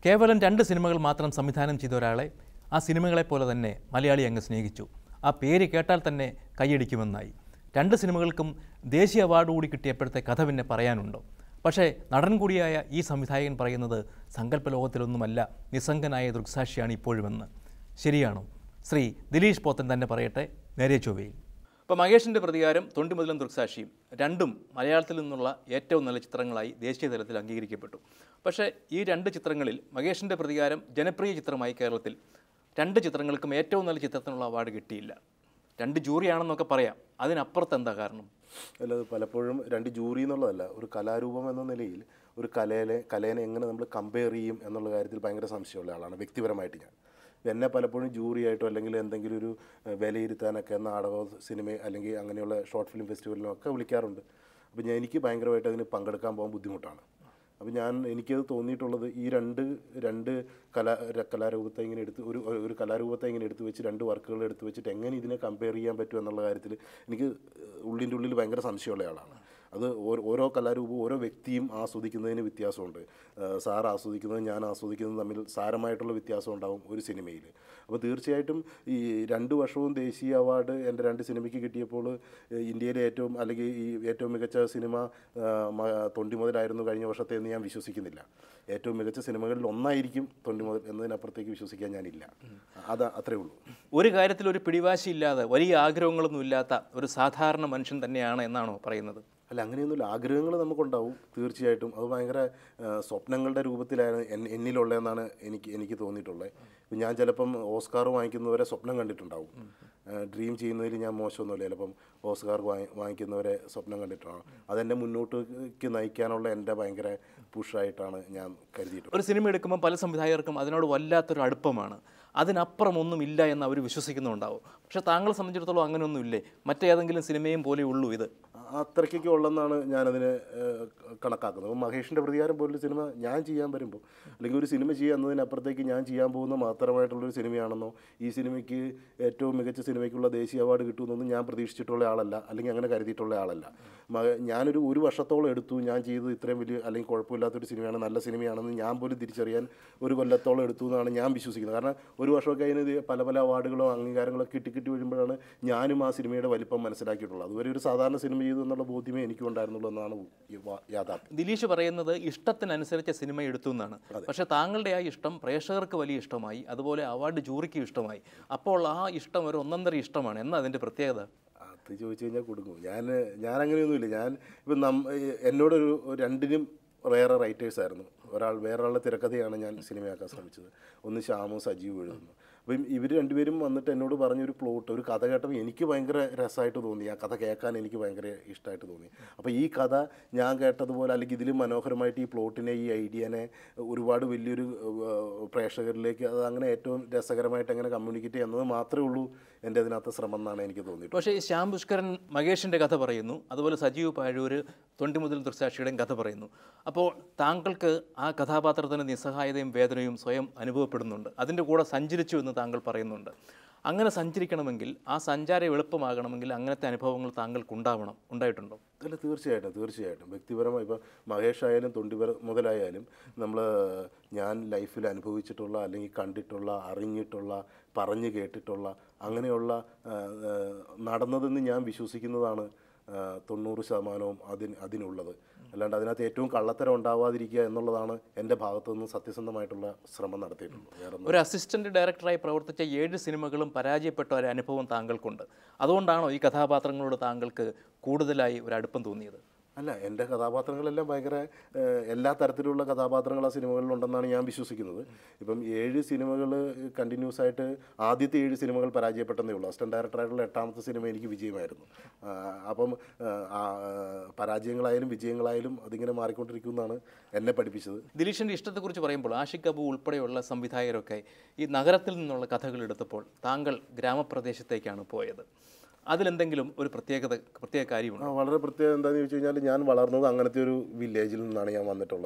കേവലം രണ്ട് സിനിമകൾ മാത്രം സംവിധാനം ചെയ്ത ഒരാളെ ആ സിനിമകളെ പോലെ തന്നെ മലയാളി അങ്ങ് സ്നേഹിച്ചു ആ പേര് കേട്ടാൽ തന്നെ കൈയടിക്കുമെന്നായി രണ്ട് സിനിമകൾക്കും ദേശീയ അവാർഡ് കൂടി കിട്ടിയപ്പോഴത്തെ കഥ പിന്നെ പറയാനുണ്ടോ പക്ഷേ നടൻ കൂടിയായ ഈ സംവിധായകൻ പറയുന്നത് സങ്കല്പ ലോകത്തിലൊന്നുമല്ല നിസ്സംഗനായ ദൃക്സാക്ഷിയാണ് ഇപ്പോഴുമെന്ന് ശരിയാണോ ശ്രീ ദിലീഷ് പോത്തൻ തന്നെ പറയട്ടെ നേരെ ചൊവ്വയിൽ ഇപ്പോൾ മഹേഷിൻ്റെ പ്രതികാരം തൊണ്ടിമുതലും ദൃക്സാക്ഷിയും രണ്ടും മലയാളത്തിൽ നിന്നുള്ള ഏറ്റവും നല്ല ചിത്രങ്ങളായി ദേശീയ തലത്തിൽ അംഗീകരിക്കപ്പെട്ടു പക്ഷേ ഈ രണ്ട് ചിത്രങ്ങളിൽ മഹേഷിൻ്റെ പ്രതികാരം ജനപ്രിയ ചിത്രമായി കേരളത്തിൽ രണ്ട് ചിത്രങ്ങൾക്കും ഏറ്റവും നല്ല ചിത്രത്തിനുള്ള അവാർഡ് കിട്ടിയില്ല രണ്ട് ജൂറിയാണെന്നൊക്കെ പറയാം അതിനപ്പുറത്ത് എന്താ കാരണം അല്ല അത് പലപ്പോഴും രണ്ട് ജൂറി എന്നുള്ളതല്ല ഒരു കലാരൂപം എന്ന നിലയിൽ ഒരു കലയിലെ കലേനെ എങ്ങനെ നമ്മൾ കമ്പയർ ചെയ്യും എന്നുള്ള കാര്യത്തിൽ ഭയങ്കര സംശയമുള്ള ആളാണ് വ്യക്തിപരമായിട്ട് ഞാൻ എന്നെ പലപ്പോഴും ജൂറി ആയിട്ടോ അല്ലെങ്കിൽ എന്തെങ്കിലും ഒരു ഏഹ്, വിലയിരുത്താനൊക്കെ നാടകമോ സിനിമ അല്ലെങ്കിൽ അങ്ങനെയുള്ള ഷോർട്ട് ഫിലിം ഫെസ്റ്റിവലിനോ ഒക്കെ വിളിക്കാറുണ്ട് അപ്പോൾ ഞാൻ എനിക്ക് ഭയങ്കരമായിട്ട് അതിന് പങ്കെടുക്കാൻ പോകാൻ ബുദ്ധിമുട്ടാണ് അപ്പോൾ ഞാൻ എനിക്കത് തോന്നിയിട്ടുള്ളത് ഈ രണ്ട് രണ്ട് കലാ ര- കലാരൂപത്തെ ഇങ്ങനെ എടുത്ത് ഒരു ഒരു കലാരൂപത്തെ ഇങ്ങനെ എടുത്ത് വെച്ച് രണ്ട് വർക്കുകൾ എടുത്ത് വെച്ചിട്ട് എങ്ങനെ ഇതിനെ കമ്പയർ ചെയ്യാൻ പറ്റും എന്നുള്ള കാര്യത്തിൽ എനിക്ക് ഉള്ളിൻ്റെ ഉള്ളിൽ ഭയങ്കര സംശയമുള്ള ആളാണ് അത് ഓരോ- ഓരോ കലാരൂപവും ഓരോ വ്യക്തിയും ആസ്വദിക്കുന്നതിന് വ്യത്യാസമുണ്ട് ഏഹ് സാർ ആസ്വദിക്കുന്നത് ഞാൻ ആസ്വദിക്കുന്നത് തമ്മിൽ സാരമായിട്ടുള്ള വ്യത്യാസം ഉണ്ടാവും ഒരു സിനിമയിൽ അപ്പോൾ തീർച്ചയായിട്ടും ഈ രണ്ട് വർഷവും ദേശീയ അവാർഡ് എൻ്റെ രണ്ട് സിനിമയ്ക്ക് കിട്ടിയപ്പോൾ ഏഹ് ഇന്ത്യയിലെ ഏറ്റവും അല്ലെങ്കിൽ ഈ ഏറ്റവും മികച്ച സിനിമ ഏഹ് മ- തൊണ്ടി മുതലായിരുന്നു കഴിഞ്ഞ വർഷത്തെ എന്ന് ഞാൻ വിശ്വസിക്കുന്നില്ല ഏറ്റവും മികച്ച സിനിമകളിൽ ഒന്നായിരിക്കും തൊണ്ടി മുതൽ എന്നതിനപ്പുറത്തേക്ക് വിശ്വസിക്കാൻ ഞാനില്ല അത് അത്രേ ഉള്ളൂ ഒരു കാര്യത്തിൽ ഒരു പിടിവാശിയില്ലാതെ വലിയ ആഗ്രഹങ്ങളൊന്നും ഇല്ലാത്ത ഒരു സാധാരണ മനുഷ്യൻ തന്നെയാണ് എന്നാണോ പറയുന്നത് അല്ല അങ്ങനെയൊന്നുമില്ല ആഗ്രഹങ്ങൾ നമുക്കുണ്ടാവും തീർച്ചയായിട്ടും അത് ഭയങ്കര ആ, സ്വപ്നങ്ങളുടെ രൂപത്തിലാണ് എൻ എന്നിലുള്ളതെന്നാണ് എനിക്ക് എനിക്ക് തോന്നിയിട്ടുള്ളത് ഇപ്പം ഞാൻ ചിലപ്പം ഓസ്കാർ വാങ്ങിക്കുന്നവരെ സ്വപ്നം കണ്ടിട്ടുണ്ടാവും ഡ്രീം ചെയ്യുന്നതിൽ ഞാൻ മോശമൊന്നുമില്ല ചിലപ്പം ഓസ്കാർ വാങ്ങി വാങ്ങിക്കുന്നവരെ സ്വപ്നം കണ്ടിട്ടുണ്ടാവും അതെന്നെ മുന്നോട്ടേക്ക് നയിക്കാനുള്ള എൻ്റെ ഭയങ്കര പുഷായിട്ടാണ് ഞാൻ കരുതിയിട്ടുള്ളത് ഒരു സിനിമ എടുക്കുമ്പോൾ പല സംവിധായകർക്കും അതിനോട് വല്ലാത്തൊരു അടുപ്പമാണ് അതിനപ്പുറം ഒന്നും ഇല്ല എന്ന് അവർ വിശ്വസിക്കുന്നുണ്ടാവും പക്ഷേ താങ്കളെ സംബന്ധിച്ചിടത്തോളം അങ്ങനെയൊന്നും ഇല്ലേ മറ്റേതെങ്കിലും സിനിമയും പോലെ ഉള്ളൂ ഇത് അത്രയ്ക്കൊക്കെ ഉള്ളെന്നാണ് ഞാനതിനെ ഏഹ്, കണക്കാക്കുന്നത് അപ്പോൾ മഹേഷിൻ്റെ പ്രതികാരം പോലൊരു സിനിമ ഞാൻ ചെയ്യാൻ വരുമ്പോൾ അല്ലെങ്കിൽ ഒരു സിനിമ ചെയ്യുക എന്നതിനപ്പുറത്തേക്ക് ഞാൻ ചെയ്യാൻ പോകുന്ന മാത്രമായിട്ടുള്ളൊരു സിനിമയാണെന്നോ ഈ സിനിമയ്ക്ക് ഏറ്റവും മികച്ച സിനിമയ്ക്കുള്ള ദേശീയ അവാർഡ് കിട്ടുമെന്നൊന്നും ഞാൻ പ്രതീക്ഷിച്ചിട്ടുള്ള ആളല്ല അല്ലെങ്കിൽ അങ്ങനെ കരുതിയിട്ടുള്ള ആളല്ല മ- ഞാനൊരു ഒരു വർഷത്തോളം എടുത്തു ഞാൻ ചെയ്തത് ഇത്രയും വലിയ അല്ലെങ്കിൽ കുഴപ്പമില്ലാത്തൊരു സിനിമയാണ് നല്ല സിനിമയാണെന്ന് ഞാൻ പോലും തിരിച്ചറിയാൻ ഒരു കൊല്ലത്തോളം എടുത്തു എന്നാണ് ഞാൻ വിശ്വസിക്കുന്നത് കാരണം ഒരു വർഷമൊക്കെ അതിന് ഇത് പല പല അവാർഡുകളോ അംഗീകാരങ്ങളോ കിട്ടി കിട്ടി വരുമ്പോഴാണ് ഞാനും ആ സിനിമയുടെ വലിപ്പം മനസ്സിലാക്കിയിട്ടുള്ളത് അതുവരെ ഒരു സാധാരണ സിനിമ ചെയ്തു എന്നുള്ള ബോധ്യമേ എനിക്കും ഉണ്ടായിരുന്നുള്ളൂ എന്നാണ് ഈ വാ- യാഥാർത്ഥ്യം ദിലീഷ് പറയുന്നത് ഇഷ്ടത്തിനനുസരിച്ച് സിനിമ എടുത്തു എന്നാണ് പക്ഷേ താങ്കളുടെ ആ ഇഷ്ടം പ്രേക്ഷകർക്ക് വലിയ ഇഷ്ടമായി അതുപോലെ അവാർഡ് ജൂറിക്ക് ഇഷ്ടമായി അപ്പോൾ ആ ഇഷ്ടം ഒരു ഒന്നൊന്നര ഇഷ്ടമാണ് എന്നാ അതിൻ്റെ പ്രത്യേകത അത് ചോദിച്ചു കഴിഞ്ഞാൽ കൊടുക്കും ഞാൻ ഞാൻ അങ്ങനെയൊന്നുമില്ല ഞാൻ ഇപ്പം നം എന്നോടൊരു രണ്ടിനും വേറെ റൈറ്റേഴ്സ് ആയിരുന്നു ഒരാൾ വേറൊരാളുടെ തിരക്കഥയാണ് ഞാൻ സിനിമയാക്കാൻ ശ്രമിച്ചത് ഒന്ന് ശ്യാമും സജീവ് എഴുതുന്നു അപ്പം ഇവർ രണ്ടുപേരും വന്നിട്ട് എന്നോട് പറഞ്ഞൊരു പ്ലോട്ട് ഒരു കഥ കേട്ടപ്പോൾ എനിക്ക് ഭയങ്കര രസമായിട്ട് തോന്നി ആ കഥ കേൾക്കാൻ എനിക്ക് ഭയങ്കര ഇഷ്ടമായിട്ട് തോന്നി അപ്പോൾ ഈ കഥ ഞാൻ കേട്ടതുപോലെ അല്ലെങ്കിൽ ഇതിലും മനോഹരമായിട്ട് ഈ പ്ലോട്ടിനെ ഈ ഐഡിയനെ ഒരുപാട് വലിയൊരു ഏഹ്, പ്രേക്ഷകരിലേക്ക് അത് അങ്ങനെ ഏറ്റവും രസകരമായിട്ട് എങ്ങനെ കമ്മ്യൂണിക്കേറ്റ് ചെയ്യുന്നത് മാത്രമേ ഉള്ളൂ എൻ്റെ അതിനകത്ത് ശ്രമം എന്നാണ് എനിക്ക് തോന്നിയിട്ടുള്ളത് പക്ഷേ ഈ ശ്യാം പുഷ്കരൻ മഹേഷിൻ്റെ കഥ പറയുന്നു അതുപോലെ സജീവ് പാഴൂർ തൊണ്ടി മുതൽ ദൃക്സാക്ഷിയുടെയും കഥ പറയുന്നു അപ്പോൾ താങ്കൾക്ക് ആ കഥാപാത്രത്തിന് നിസ്സഹായതയും വേദനയും സ്വയം അനുഭവപ്പെടുന്നുണ്ട് അതിൻ്റെ കൂടെ സഞ്ചരിച്ചു എന്ന് താങ്കൾ പറയുന്നുണ്ട് അങ്ങനെ സഞ്ചരിക്കണമെങ്കിൽ ആ സഞ്ചാരം എളുപ്പമാകണമെങ്കിൽ അങ്ങനത്തെ അനുഭവങ്ങൾ താങ്കൾക്ക് ഉണ്ടാവണം ഉണ്ടായിട്ടുണ്ടോ അല്ല തീർച്ചയായിട്ടും തീർച്ചയായിട്ടും വ്യക്തിപരമായി ഇപ്പോൾ മഹേഷ് ആയാലും തൊണ്ടിപര മുതലായാലും നമ്മൾ ഞാൻ ലൈഫിൽ അനുഭവിച്ചിട്ടുള്ള അല്ലെങ്കിൽ കണ്ടിട്ടുള്ള അറിഞ്ഞിട്ടുള്ള പറഞ്ഞു കേട്ടിട്ടുള്ള അങ്ങനെയുള്ള ആ, ആ, നടന്നതെന്ന് ഞാൻ വിശ്വസിക്കുന്നതാണ് ആ, തൊണ്ണൂറ് ശതമാനവും അതിന് അതിനുള്ളത് അല്ലാണ്ട് അതിനകത്ത് ഏറ്റവും കള്ളത്തരം ഉണ്ടാവാതിരിക്കുക എന്നുള്ളതാണ് എൻ്റെ ഭാഗത്തു നിന്ന് സത്യസന്ധമായിട്ടുള്ള ശ്രമം നടത്തിയിട്ടുള്ളത് വേറെ ഒന്നും ഒരു അസിസ്റ്റന്റ് ഡയറക്ടറായി പ്രവർത്തിച്ച ഏഴ് സിനിമകളും പരാജയപ്പെട്ട ഒരു അനുഭവം താങ്കൾക്കുണ്ട് അതുകൊണ്ടാണോ ഈ കഥാപാത്രങ്ങളോട് താങ്കൾക്ക് കൂടുതലായി ഒരു അടുപ്പം തോന്നിയത് അല്ല എൻ്റെ കഥാപാത്രങ്ങളെല്ലാം ഭയങ്കര ഏഹ്, എല്ലാ തരത്തിലുള്ള കഥാപാത്രങ്ങൾ ആ സിനിമകളിലുണ്ടെന്നാണ് ഞാൻ വിശ്വസിക്കുന്നത് ഇപ്പം ഏഴ് സിനിമകൾ കണ്ടിന്യൂസ് ആയിട്ട് ആദ്യത്തെ ഏഴ് സിനിമകൾ പരാജയപ്പെട്ടതേ ഉള്ളൂ അസിസ്റ്റന്റ് ഡയറക്ടറായിട്ടുള്ള എട്ടാമത്തെ സിനിമ എനിക്ക് വിജയമായിരുന്നു ആ, അപ്പം ആഹ്, ആ, പരാജയങ്ങളായാലും വിജയങ്ങളായാലും അതിങ്ങനെ മാറിക്കൊണ്ടിരിക്കുമെന്നാണ് എന്നെ പഠിപ്പിച്ചത് ദിലീഷിൻ്റെ ഇഷ്ടത്തെക്കുറിച്ച് പറയുമ്പോൾ ആഷിഖ് അബു ഉൾപ്പെടെയുള്ള സംവിധായകരൊക്കെ ഈ നഗരത്തിൽ നിന്നുള്ള കഥകൾ എടുത്തപ്പോൾ താങ്കൾ ഗ്രാമപ്രദേശത്തേക്കാണ് പോയത് അതിലെന്തെങ്കിലും ഒരു പ്രത്യേകത പ്രത്യേക കാര്യമുണ്ട് ആ വളരെ പ്രത്യേകം എന്താണെന്ന് ചോദിച്ചു കഴിഞ്ഞാൽ ഞാൻ വളർന്നത് അങ്ങനത്തെ ഒരു വില്ലേജിൽ നിന്നാണ് ഞാൻ വന്നിട്ടുള്ളത്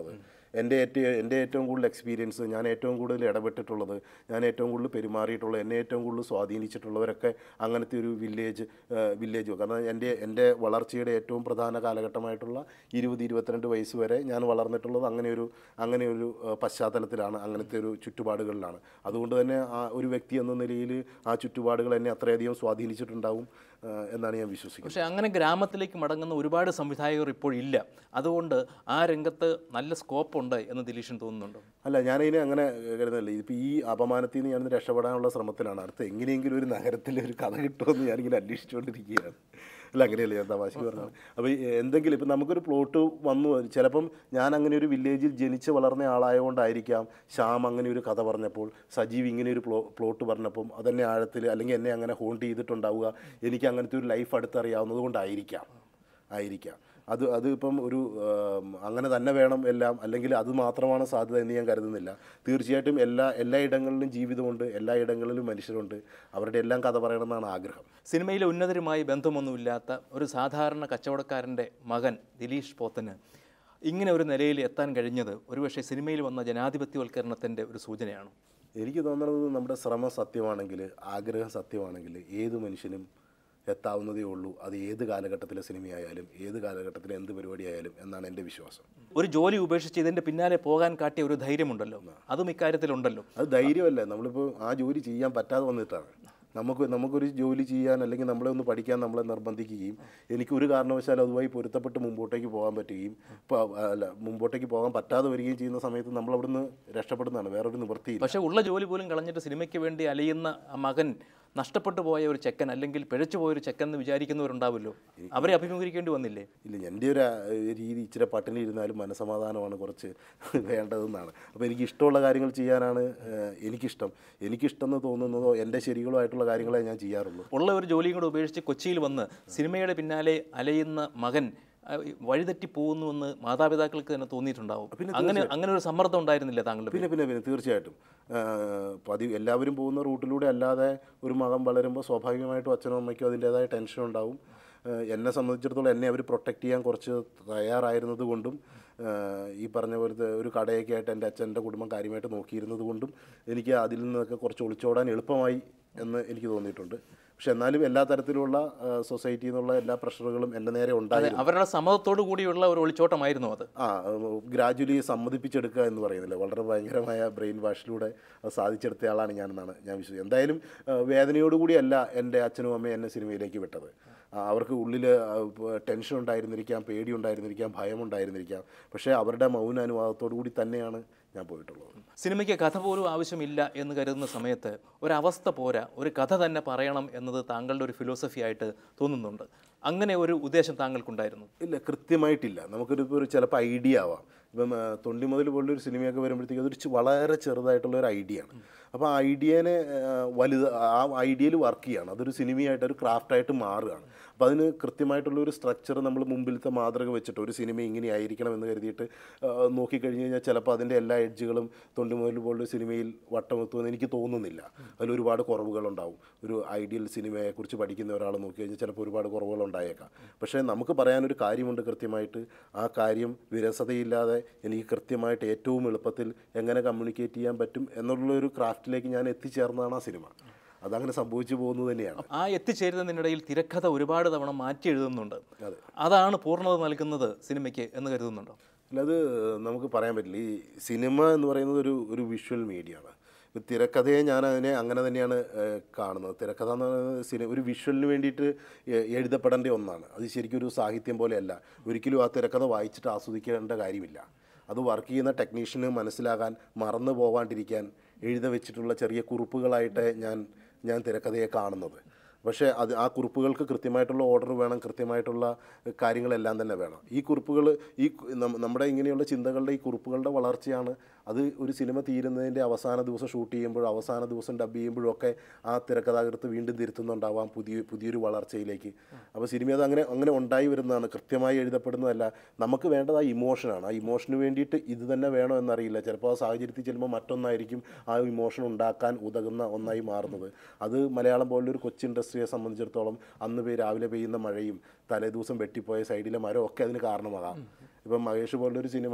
എൻ്റെ ഏറ്റവും എൻ്റെ ഏറ്റവും കൂടുതൽ എക്സ്പീരിയൻസ് ഞാൻ ഏറ്റവും കൂടുതൽ ഇടപെട്ടിട്ടുള്ളത് ഞാൻ ഏറ്റവും കൂടുതൽ പെരുമാറിയിട്ടുള്ളത് എന്നെ ഏറ്റവും കൂടുതൽ സ്വാധീനിച്ചിട്ടുള്ളവരൊക്കെ അങ്ങനത്തെ ഒരു വില്ലേജ് വില്ലേജ് കാരണം എൻ്റെ എൻ്റെ വളർച്ചയുടെ ഏറ്റവും പ്രധാന കാലഘട്ടമായിട്ടുള്ള ഇരുപത് ഇരുപത്തിരണ്ട് വയസ്സ് വരെ ഞാൻ വളർന്നിട്ടുള്ളത് അങ്ങനെ ഒരു അങ്ങനെ ഒരു ആ, പശ്ചാത്തലത്തിലാണ് അങ്ങനത്തെ ഒരു ചുറ്റുപാടുകളിലാണ് അതുകൊണ്ട് തന്നെ ആ ഒരു വ്യക്തി എന്ന നിലയിൽ ആ ചുറ്റുപാടുകൾ എന്നെ അത്രയധികം സ്വാധീനിച്ചിട്ടുണ്ടാവും ആ, എന്നാണ് ഞാൻ വിശ്വസിക്കുന്നത് പക്ഷേ അങ്ങനെ ഗ്രാമത്തിലേക്ക് മടങ്ങുന്ന ഒരുപാട് സംവിധായകർ ഇപ്പോൾ ഇല്ല അതുകൊണ്ട് ആ രംഗത്ത് നല്ല സ്കോപ്പ് ഉണ്ട് എന്ന് ദിലീഷൻ തോന്നുന്നുണ്ടോ അല്ല ഞാനതിനെ അങ്ങനെ കരുതല്ല ഇതിപ്പോൾ ഈ അപമാനത്തിൽ നിന്ന് ഞാനിന്ന് രക്ഷപ്പെടാനുള്ള ശ്രമത്തിലാണ് അടുത്ത് എങ്ങനെയെങ്കിലും ഒരു നഗരത്തിൽ ഒരു കഥ കിട്ടുമെന്ന് ഞാനിങ്ങനെ അന്വേഷിച്ചുകൊണ്ടിരിക്കുകയാണ് അല്ല അങ്ങനെയല്ല ഞാൻ തമാശ പറഞ്ഞത് അപ്പോൾ ഈ എന്തെങ്കിലും ഇപ്പം നമുക്കൊരു പ്ലോട്ട് വന്നു ചിലപ്പം ഞാൻ അങ്ങനെ ഒരു വില്ലേജിൽ ജനിച്ച് വളർന്ന ആളായതുകൊണ്ടായിരിക്കാം ശ്യാം അങ്ങനെ ഒരു കഥ പറഞ്ഞപ്പോൾ സജീവ് ഇങ്ങനെ ഒരു പ്ലോ പ്ലോട്ട് പറഞ്ഞപ്പം അതെന്നെ ആഴത്തിൽ അല്ലെങ്കിൽ എന്നെ അങ്ങനെ ഹോണ്ട് ചെയ്തിട്ടുണ്ടാവുക എനിക്ക് അങ്ങനത്തെ ഒരു ലൈഫ് അടുത്തറിയാവുന്നത് കൊണ്ടായിരിക്കാം ആയിരിക്കാം അത് അത് ഇപ്പം ഒരു ആം, അങ്ങനെ തന്നെ വേണം എല്ലാം അല്ലെങ്കിൽ അത് മാത്രമാണ് സാധ്യത എന്ന് ഞാൻ കരുതുന്നില്ല തീർച്ചയായിട്ടും എല്ലാ എല്ലാ ഇടങ്ങളിലും ജീവിതമുണ്ട് എല്ലാ ഇടങ്ങളിലും മനുഷ്യരുണ്ട് അവരുടെ എല്ലാം കഥ പറയണമെന്നാണ് ആഗ്രഹം സിനിമയിലെ ഉന്നതരുമായി ബന്ധമൊന്നുമില്ലാത്ത ഒരു സാധാരണ കച്ചവടക്കാരൻ്റെ മകൻ ദിലീഷ് പോത്തന് ഇങ്ങനെ ഒരു നിലയിൽ എത്താൻ കഴിഞ്ഞത് ഒരുപക്ഷെ സിനിമയിൽ വന്ന ജനാധിപത്യവൽക്കരണത്തിൻ്റെ ഒരു സൂചനയാണ് എനിക്ക് തോന്നുന്നത് നമ്മുടെ ശ്രമം സത്യമാണെങ്കിൽ ആഗ്രഹം സത്യമാണെങ്കിൽ ഏത് മനുഷ്യനും എത്താവുന്നതേ ഉള്ളൂ അത് ഏത് കാലഘട്ടത്തിലെ സിനിമയായാലും ഏത് കാലഘട്ടത്തിലെ എന്ത് പരിപാടിയായാലും എന്നാണ് എൻ്റെ വിശ്വാസം ഒരു ജോലി ഉപേക്ഷിച്ച് ഇതിൻ്റെ പിന്നാലെ പോകാൻ കാട്ടിയ ഒരു ധൈര്യമുണ്ടല്ലോ അതും ഇക്കാര്യത്തിലുണ്ടല്ലോ അത് ധൈര്യമല്ല നമ്മളിപ്പോൾ ആ ജോലി ചെയ്യാൻ പറ്റാതെ വന്നിട്ടാണ് നമുക്ക് നമുക്കൊരു ജോലി ചെയ്യാൻ അല്ലെങ്കിൽ നമ്മളെ ഒന്ന് പഠിക്കാൻ നമ്മളെ നിർബന്ധിക്കുകയും എനിക്ക് ഒരു കാരണവശാലും അതുമായി പൊരുത്തപ്പെട്ട് മുമ്പോട്ടേക്ക് പോകാൻ പറ്റുകയും ഇപ്പോൾ അല്ല മുമ്പോട്ടേക്ക് പോകാൻ പറ്റാതെ വരികയും ചെയ്യുന്ന സമയത്ത് നമ്മൾ അവിടുന്ന് രക്ഷപ്പെടുന്നതാണ് വേറൊരു നിവൃത്തിയില്ല പക്ഷേ ഉള്ള ജോലി പോലും കളഞ്ഞിട്ട് സിനിമയ്ക്ക് വേണ്ടി അലയുന്ന ആ മകൻ നഷ്ടപ്പെട്ടു പോയ ഒരു ചെക്കൻ അല്ലെങ്കിൽ പിഴച്ചു പോയ ഒരു ചെക്കൻ എന്ന് വിചാരിക്കുന്നവരുണ്ടാവുമല്ലോ അവരെ അഭിമുഖീകരിക്കേണ്ടി വന്നില്ലേ ആ, എൻ്റെ ഒരു ആ, രീതി ഇച്ചിരി പട്ടിണി ഇരുന്നാലും മനസമാധാനമാണ് കുറച്ച് വേണ്ടതെന്നാണ് അപ്പോൾ എനിക്ക് ഇഷ്ടമുള്ള കാര്യങ്ങൾ ചെയ്യാനാണ് ഏഹ്, എനിക്കിഷ്ടം എനിക്കിഷ്ടം എന്ന് തോന്നുന്നതോ എൻ്റെ ശരികളുമായിട്ടുള്ള കാര്യങ്ങളെ ഞാൻ ചെയ്യാറുള്ളൂ ഉള്ള ഒരു ജോലിയും കൂടെ ഉപേക്ഷിച്ച് കൊച്ചിയിൽ വന്ന് സിനിമയുടെ പിന്നാലെ അലയുന്ന മകൻ ആ, വഴിതെറ്റി പോകുന്നുവെന്ന് മാതാപിതാക്കൾക്ക് തന്നെ തോന്നിയിട്ടുണ്ടാവും അങ്ങനെ അങ്ങനെ ഒരു സമ്മർദ്ദം ഉണ്ടായിരുന്നില്ല താങ്കളുടെ പിന്നെ പിന്നെ പിന്നെ തീർച്ചയായിട്ടും ആഹ് പതിവ് എല്ലാവരും പോകുന്ന റൂട്ടിലൂടെ അല്ലാതെ ഒരു മകൻ വളരുമ്പോൾ സ്വാഭാവികമായിട്ടും അച്ഛനും അമ്മയ്ക്കും അതിൻ്റേതായ ടെൻഷൻ ഉണ്ടാവും ആഹ് എന്നെ സംബന്ധിച്ചിടത്തോളം എന്നെ അവർ പ്രൊട്ടക്റ്റ് ചെയ്യാൻ കുറച്ച് തയ്യാറായിരുന്നത് കൊണ്ടും ആഹ് ഈ പറഞ്ഞ പോലത്തെ ഒരു കടയൊക്കെ ആയിട്ട് എൻ്റെ അച്ഛൻ്റെ കുടുംബം കാര്യമായിട്ട് നോക്കിയിരുന്നത് കൊണ്ടും എനിക്ക് അതിൽ നിന്നൊക്കെ കുറച്ച് ഒളിച്ചോടാൻ എളുപ്പമായി എന്ന് എനിക്ക് തോന്നിയിട്ടുണ്ട് പക്ഷെ എന്നാലും എല്ലാ തരത്തിലുള്ള സൊസൈറ്റിയിൽ നിന്നുള്ള എല്ലാ പ്രഷറുകളും എൻ്റെ നേരെ ഉണ്ടായി അവരുടെ സമ്മതത്തോടു കൂടിയുള്ള ഒരു ഒളിച്ചോട്ടമായിരുന്നു അത് ആ ഗ്രാജുവലി സമ്മതിപ്പിച്ചെടുക്കുക എന്ന് പറയുന്നില്ല വളരെ ഭയങ്കരമായ ബ്രെയിൻ വാഷിലൂടെ അത് സാധിച്ചെടുത്ത ആളാണ് ഞാനെന്നാണ് ഞാൻ വിശ്വസിക്കുന്നത് എന്തായാലും ആ, വേദനയോടുകൂടിയല്ല എൻ്റെ അച്ഛനും അമ്മയും എന്നെ സിനിമയിലേക്ക് വിട്ടത് ആ, അവർക്ക് ഉള്ളിൽ ടെൻഷൻ ഉണ്ടായിരുന്നിരിക്കാം പേടി ഉണ്ടായിരുന്നിരിക്കാം ഭയം ഉണ്ടായിരുന്നിരിക്കാം പക്ഷേ അവരുടെ മൗന അനുവാദത്തോടു കൂടി തന്നെയാണ് ഞാൻ പോയിട്ടുള്ളത് സിനിമയ്ക്ക് കഥ പോലും ആവശ്യമില്ല എന്ന് കരുതുന്ന സമയത്ത് ഒരവസ്ഥ പോരാ ഒരു കഥ തന്നെ പറയണം എന്നത് താങ്കളുടെ ഒരു ഫിലോസഫി ആയിട്ട് തോന്നുന്നുണ്ട് അങ്ങനെ ഒരു ഉദ്ദേശം താങ്കൾക്കുണ്ടായിരുന്നു ഇല്ല കൃത്യമായിട്ടില്ല നമുക്കൊരു ഇപ്പോൾ ഒരു ചിലപ്പോൾ ഐഡിയ ആവാം ഇപ്പം ആ, തൊണ്ടി മുതൽ പോലൊരു സിനിമയൊക്കെ വരുമ്പോഴത്തേക്ക് അതൊരു ചി- വളരെ ചെറുതായിട്ടുള്ള ഒരു ഐഡിയ ആണ് അപ്പോൾ ആ ഐഡിയനെ വലുത് ആ ഐഡിയയിൽ വർക്ക് ചെയ്യാണ് അതൊരു സിനിമയായിട്ട് ഒരു ക്രാഫ്റ്റായിട്ട് മാറുകയാണ് അപ്പോൾ അതിന് കൃത്യമായിട്ടുള്ള ഒരു സ്ട്രക്ചർ നമ്മൾ മുമ്പിലത്തെ മാതൃക വെച്ചിട്ട് ഒരു സിനിമ ഇങ്ങനെ ആയിരിക്കണം എന്ന് കരുതിയിട്ട് ആ, നോക്കിക്കഴിഞ്ഞ് കഴിഞ്ഞാൽ ചിലപ്പോൾ അതിൻ്റെ എല്ലാ എഡ്ജുകളും തൊണ്ടി മുതൽ പോലൊരു സിനിമയിൽ വട്ടമെത്തുമെന്ന് എനിക്ക് തോന്നുന്നില്ല അതിൽ ഒരുപാട് കുറവുകളുണ്ടാവും ഒരു ഐഡിയൽ സിനിമയെക്കുറിച്ച് പഠിക്കുന്ന ഒരാൾ നോക്കി കഴിഞ്ഞാൽ ചിലപ്പോൾ ഒരുപാട് കുറവുകൾ ഉണ്ടായേക്കാം പക്ഷേ നമുക്ക് പറയാനൊരു കാര്യമുണ്ട് കൃത്യമായിട്ട് ആ കാര്യം വിരസതയില്ലാതെ എനിക്ക് കൃത്യമായിട്ട് ഏറ്റവും എളുപ്പത്തിൽ എങ്ങനെ കമ്മ്യൂണിക്കേറ്റ് ചെയ്യാൻ പറ്റും എന്നുള്ളൊരു ക്രാഫ്റ്റിലേക്ക് ഞാൻ എത്തിച്ചേർന്നതാണ് ആ സിനിമ അതങ്ങനെ സംഭവിച്ചു പോകുന്നത് തന്നെയാണ് ആ എത്തിച്ചേരുന്നതിനിടയിൽ തിരക്കഥ ഒരുപാട് തവണ മാറ്റി എഴുതുന്നുണ്ട് അതെ. അതാണ് പൂർണ്ണത നൽകുന്നത് സിനിമയ്ക്ക് എന്ന് കരുതുന്നുണ്ടോ അല്ല അത് നമുക്ക് പറയാൻ പറ്റില്ല ഈ സിനിമ എന്ന് പറയുന്നത് ഒരു ഒരു വിഷ്വൽ മീഡിയ ആണ് ഇപ്പം തിരക്കഥയെ ഞാൻ അതിനെ അങ്ങനെ തന്നെയാണ് ഏഹ്, കാണുന്നത് തിരക്കഥ എന്ന് പറയുന്നത് സിനിമ ഒരു വിഷ്വലിന് വേണ്ടിയിട്ട് എ- എഴുതപ്പെടേണ്ട ഒന്നാണ് അത് ശരിക്കും ഒരു സാഹിത്യം പോലെയല്ല ഒരിക്കലും ആ തിരക്കഥ വായിച്ചിട്ട് ആസ്വദിക്കേണ്ട കാര്യമില്ല അത് വർക്ക് ചെയ്യുന്ന ടെക്നീഷ്യന് മനസ്സിലാകാൻ മറന്നു പോവാണ്ടിരിക്കാൻ എഴുത വെച്ചിട്ടുള്ള ചെറിയ കുറിപ്പുകളായിട്ട് ഞാൻ ഞാൻ തിരക്കഥയെ കാണുന്നത് പക്ഷേ അത് ആ കുറിപ്പുകൾക്ക് കൃത്യമായിട്ടുള്ള ഓർഡർ വേണം കൃത്യമായിട്ടുള്ള കാര്യങ്ങളെല്ലാം തന്നെ വേണം ഈ കുറിപ്പുകൾ ഈ കു- നമ്മ- നമ്മുടെ ഇങ്ങനെയുള്ള ചിന്തകളുടെ ഈ കുറിപ്പുകളുടെ വളർച്ചയാണ് അത് ഒരു സിനിമ തീരുന്നതിൻ്റെ അവസാന ദിവസം ഷൂട്ട് ചെയ്യുമ്പോഴും അവസാന ദിവസം ഡബ് ചെയ്യുമ്പോഴും ഒക്കെ ആ തിരക്കഥാകൃത്ത് വീണ്ടും തിരുത്തുന്നുണ്ടാവാം പുതിയ പുതിയൊരു വളർച്ചയിലേക്ക് അപ്പോൾ സിനിമ അത് അങ്ങനെ അങ്ങനെ ഉണ്ടായി വരുന്നതാണ് കൃത്യമായി എഴുതപ്പെടുന്നതല്ല നമുക്ക് വേണ്ടത് ആ ഇമോഷനാണ് ആ ഇമോഷന് വേണ്ടിയിട്ട് ഇത് തന്നെ വേണോ എന്നറിയില്ല ചിലപ്പോൾ ആ സാഹചര്യത്തിൽ ചെല്ലുമ്പോൾ മറ്റൊന്നായിരിക്കും ആ ഇമോഷൻ ഉണ്ടാക്കാൻ ഉതകുന്ന ഒന്നായി മാറുന്നത് അത് മലയാളം പോലൊരു കൊച്ചു ഇൻഡസ്ട്രിയെ സംബന്ധിച്ചിടത്തോളം അന്ന് പോയി രാവിലെ പെയ്യുന്ന മഴയും തലേദിവസം വെട്ടിപ്പോയ സൈഡിലെ മരം ഒക്കെ അതിന് കാരണമാകാം ഇപ്പം മഹേഷ് പോലൊരു സിനിമ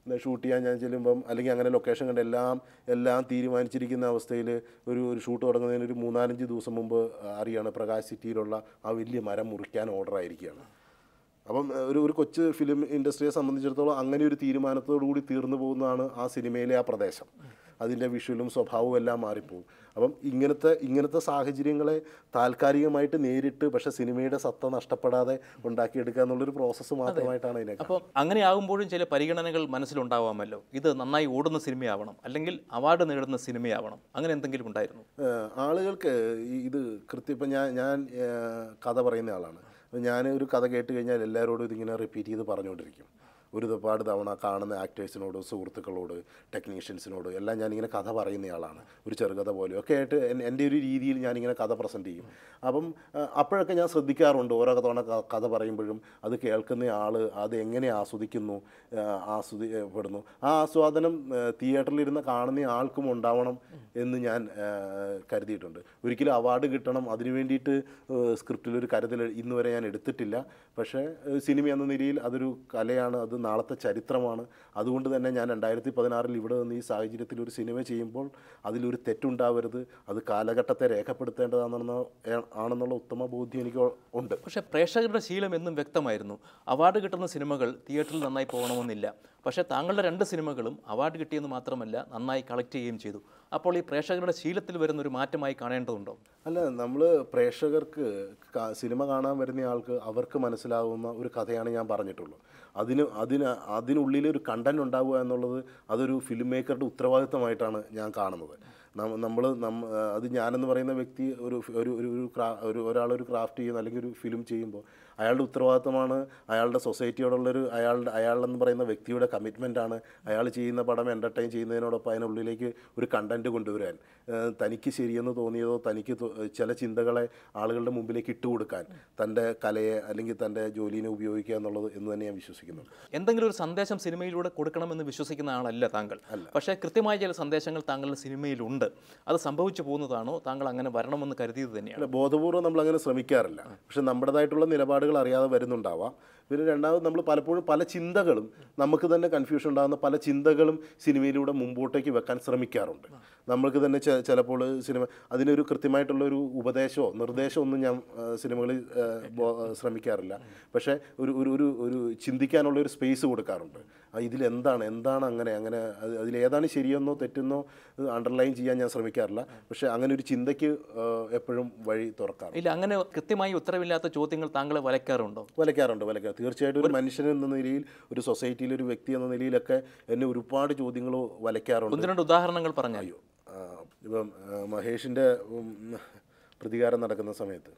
ഷൂട്ട് ചെയ്യാൻ ഞാൻ ചെല്ലുമ്പം അല്ലെങ്കിൽ അങ്ങനെ ലൊക്കേഷൻ കണ്ട് എല്ലാം എല്ലാം തീരുമാനിച്ചിരിക്കുന്ന അവസ്ഥയിൽ ഒരു ഒരു ഷൂട്ട് തുടങ്ങുന്നതിന് ഒരു മൂന്നാലഞ്ച് ദിവസം മുമ്പ് അറിയാണ് പ്രകാശ് സിറ്റിയിലുള്ള ആ വലിയ മരം മുറിക്കാൻ ഓർഡർ ആയിരിക്കുകയാണ് അപ്പം ഏഹ്, ഒരു ഒരു കൊച്ചു ഫിലിം ഇൻഡസ്ട്രിയെ സംബന്ധിച്ചിടത്തോളം അങ്ങനെ ഒരു തീരുമാനത്തോടു കൂടി തീർന്നു പോകുന്നതാണ് ആ സിനിമയിലെ ആ പ്രദേശം അതിൻ്റെ വിഷ്വലും സ്വഭാവവും എല്ലാം മാറിപ്പോകും അപ്പം ഇങ്ങനത്തെ ഇങ്ങനത്തെ സാഹചര്യങ്ങളെ താൽക്കാലികമായിട്ട് നേരിട്ട് പക്ഷേ സിനിമയുടെ സത്ത നഷ്ടപ്പെടാതെ ഉണ്ടാക്കിയെടുക്കുക എന്നുള്ളൊരു പ്രോസസ്സ് മാത്രമായിട്ടാണ് ഇതിനെ അപ്പോൾ അങ്ങനെ ആകുമ്പോഴും ചില പരിഗണനകൾ മനസ്സിലുണ്ടാവാമല്ലോ ഇത് നന്നായി ഓടുന്ന സിനിമയാവണം അല്ലെങ്കിൽ അവാർഡ് നേടുന്ന സിനിമയാവണം അങ്ങനെ എന്തെങ്കിലും ഉണ്ടായിരുന്നു ഏഹ് ആളുകൾക്ക് ഈ ഇത് കൃത്യം ഇപ്പം ഞാൻ ഞാൻ ഏഹ് കഥ പറയുന്ന ആളാണ് അപ്പോൾ ഞാൻ ഒരു കഥ കേട്ട് കഴിഞ്ഞാൽ എല്ലാവരോടും ഇതിങ്ങനെ റിപ്പീറ്റ് ചെയ്ത് പറഞ്ഞുകൊണ്ടിരിക്കും ഒരു ഒരുപാട് തവണ കാണുന്ന ആക്ടേഴ്സിനോട് സുഹൃത്തുക്കളോട് ടെക്നീഷ്യൻസിനോട് എല്ലാം ഞാനിങ്ങനെ കഥ പറയുന്നയാളാണ് ഒരു ചെറുകഥ പോലെയോ ഒക്കെ ആയിട്ട് എൻ- എൻ്റെ ഒരു രീതിയിൽ ഞാനിങ്ങനെ കഥ പ്രസൻറ്റ് ചെയ്യും അപ്പം ആ, അപ്പോഴൊക്കെ ഞാൻ ശ്രദ്ധിക്കാറുണ്ട് ഓരോ തവണ ക- കഥ പറയുമ്പോഴും അത് കേൾക്കുന്ന ആൾ അത് എങ്ങനെ ആസ്വദിക്കുന്നു ആ, ആസ്വദിപ്പെടുന്നു ആ ആസ്വാദനം ആ, തിയേറ്ററിലിരുന്ന് കാണുന്ന ആൾക്കും ഉണ്ടാവണം എന്ന് ഞാൻ ആ, കരുതിയിട്ടുണ്ട് ഒരിക്കലും അവാർഡ് കിട്ടണം അതിനു വേണ്ടിയിട്ട് സ്ക്രിപ്റ്റിൽ ഒരു കരുതൽ ഇന്ന് വരെ ഞാൻ എടുത്തിട്ടില്ല പക്ഷേ ഏഹ് സിനിമ എന്ന നിലയിൽ അതൊരു കലയാണ് അത് നാളത്തെ ചരിത്രമാണ് അതുകൊണ്ട് തന്നെ ഞാൻ രണ്ടായിരത്തി പതിനാറിൽ ഇവിടെ നിന്ന് ഈ സാഹചര്യത്തിൽ ഒരു സിനിമ ചെയ്യുമ്പോൾ അതിലൊരു തെറ്റുണ്ടാവരുത് അത് കാലഘട്ടത്തെ രേഖപ്പെടുത്തേണ്ടതാണെന്ന ഏ- ആണെന്നുള്ള ഉത്തമ ബോധ്യം എനിക്ക് ഉണ്ട് പക്ഷേ പ്രേക്ഷകരുടെ ശീലം എന്നും വ്യക്തമായിരുന്നു അവാർഡ് കിട്ടുന്ന സിനിമകൾ തിയേറ്ററിൽ നന്നായി പോകണമെന്നില്ല പക്ഷേ താങ്കളുടെ രണ്ട് സിനിമകളും അവാർഡ് കിട്ടിയെന്ന് മാത്രമല്ല നന്നായി കളക്ട് ചെയ്യുകയും ചെയ്തു അപ്പോൾ ഈ പ്രേക്ഷകരുടെ ശീലത്തിൽ വരുന്ന ഒരു മാറ്റമായി കാണേണ്ടതുണ്ടോ അല്ല നമ്മൾ പ്രേക്ഷകർക്ക് ക- സിനിമ കാണാൻ വരുന്ന ആൾക്ക് അവർക്ക് മനസ്സിലാവുന്ന ഒരു കഥയാണ് ഞാൻ പറഞ്ഞിട്ടുള്ളൂ അതിന് അതിന് അതിനുള്ളിൽ ഒരു കണ്ടന്റ് ഉണ്ടാവുക എന്നുള്ളത് അതൊരു ഫിലിം മേക്കറുടെ ഉത്തരവാദിത്തമായിട്ടാണ് ഞാൻ കാണുന്നത് നമ്മൾ നമ്മ അത് ഞാനെന്ന് പറയുന്ന വ്യക്തി ഒരു ഫി- ഒരു ഒരു ഒരു ക്രാ ഒരു ഒരാളൊരു ക്രാഫ്റ്റ് ചെയ്യുന്ന അല്ലെങ്കിൽ ഒരു ഫിലിം ചെയ്യുമ്പോൾ അയാളുടെ ഉത്തരവാദിത്തമാണ് അയാളുടെ സൊസൈറ്റിയോടുള്ളൊരു അയാളുടെ അയാളെന്ന് പറയുന്ന വ്യക്തിയുടെ കമ്മിറ്റ്മെൻ്റ് ആണ് അയാൾ ചെയ്യുന്ന പടം എൻ്റർടൈൻ ചെയ്യുന്നതിനോടൊപ്പം അതിനുള്ളിലേക്ക് ഒരു കണ്ടന്റ് കൊണ്ടുവരാൻ ഏഹ് തനിക്ക് ശരിയെന്ന് തോന്നിയതോ തനിക്ക് തോ- ചില ചിന്തകളെ ആളുകളുടെ മുമ്പിലേക്ക് ഇട്ടുകൊടുക്കാൻ തൻ്റെ കലയെ അല്ലെങ്കിൽ തൻ്റെ ജോലിനെ ഉപയോഗിക്കുക എന്നുള്ളത് എന്ന് തന്നെ ഞാൻ വിശ്വസിക്കുന്നുണ്ട് എന്തെങ്കിലും ഒരു സന്ദേശം സിനിമയിലൂടെ കൊടുക്കണമെന്ന് വിശ്വസിക്കുന്ന ആളല്ല താങ്കൾ പക്ഷേ കൃത്യമായ ചില സന്ദേശങ്ങൾ താങ്കളുടെ സിനിമയിലുണ്ട് അത് സംഭവിച്ചു പോകുന്നതാണോ താങ്കൾ അങ്ങനെ വരണമെന്ന് കരുതിയത് തന്നെയാണ് അല്ല ബോധപൂർവ്വം നമ്മൾ അങ്ങനെ ശ്രമിക്കാറില്ല പക്ഷെ നമ്മുടേതായിട്ടുള്ള നിലപാടുകൾ അറിയാതെ വരുന്നുണ്ടാവാം പിന്നെ രണ്ടാമത് നമ്മൾ പലപ്പോഴും പല ചിന്തകളും നമുക്ക് തന്നെ കൺഫ്യൂഷൻ ഉണ്ടാകുന്ന പല ചിന്തകളും സിനിമയിലൂടെ മുമ്പോട്ടേക്ക് വെക്കാൻ ശ്രമിക്കാറുണ്ട് നമ്മൾക്ക് തന്നെ ചെ- ചിലപ്പോൾ സിനിമ അതിനൊരു കൃത്യമായിട്ടുള്ള ഒരു ഉപദേശമോ നിർദ്ദേശമോ ഒന്നും ഞാൻ ആ, സിനിമകളിൽ ആ, ബോ- ആ, ശ്രമിക്കാറില്ല പക്ഷേ ഒരു ഒരു ഒരു ഒരു ചിന്തിക്കാനുള്ള ഒരു സ്പേസ് കൊടുക്കാറുണ്ട് ആ, ഇതിലെന്താണ് എന്താണ് അങ്ങനെ അങ്ങനെ അത് അതിലേതാണ് ശരിയെന്നോ തെറ്റെന്നോ അണ്ടർലൈൻ ചെയ്യാൻ ഞാൻ ശ്രമിക്കാറില്ല പക്ഷേ അങ്ങനെ ഒരു ചിന്തയ്ക്ക് ആ, എപ്പോഴും വഴി തുറക്കാറ് ഇല്ല അങ്ങനെ കൃത്യമായി ഉത്തരവില്ലാത്ത ചോദ്യങ്ങൾ താങ്കളെ വലയ്ക്കാറുണ്ടോ വലയ്ക്കാറുണ്ട് വലയ്ക്കാറ് തീർച്ചയായിട്ടും ഒരു മനുഷ്യൻ എന്ന നിലയിൽ ഒരു സൊസൈറ്റിയിൽ ഒരു വ്യക്തി എന്ന നിലയിലൊക്കെ എന്നെ ഒരുപാട് ചോദ്യങ്ങൾ വലയ്ക്കാറുണ്ട് ഒന്ന് രണ്ട് ഉദാഹരണങ്ങൾ പറഞ്ഞാൽ ആ, ഇപ്പം ആ, മഹേഷിൻ്റെ ഉം, പ്രതികാരം നടക്കുന്ന സമയത്ത്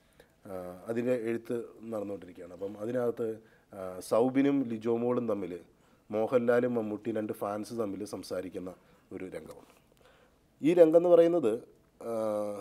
ആ, അതിൻ്റെ എഴുത്ത് നടന്നുകൊണ്ടിരിക്കുകയാണ് അപ്പം അതിനകത്ത് ആ, സൗബിനും ലിജോമോളും തമ്മിൽ മോഹൻലാലും മമ്മൂട്ടി രണ്ട് ഫാൻസ് തമ്മിൽ സംസാരിക്കുന്ന ഒരു രംഗമുണ്ട് ഈ രംഗം എന്ന് പറയുന്നത് ആ,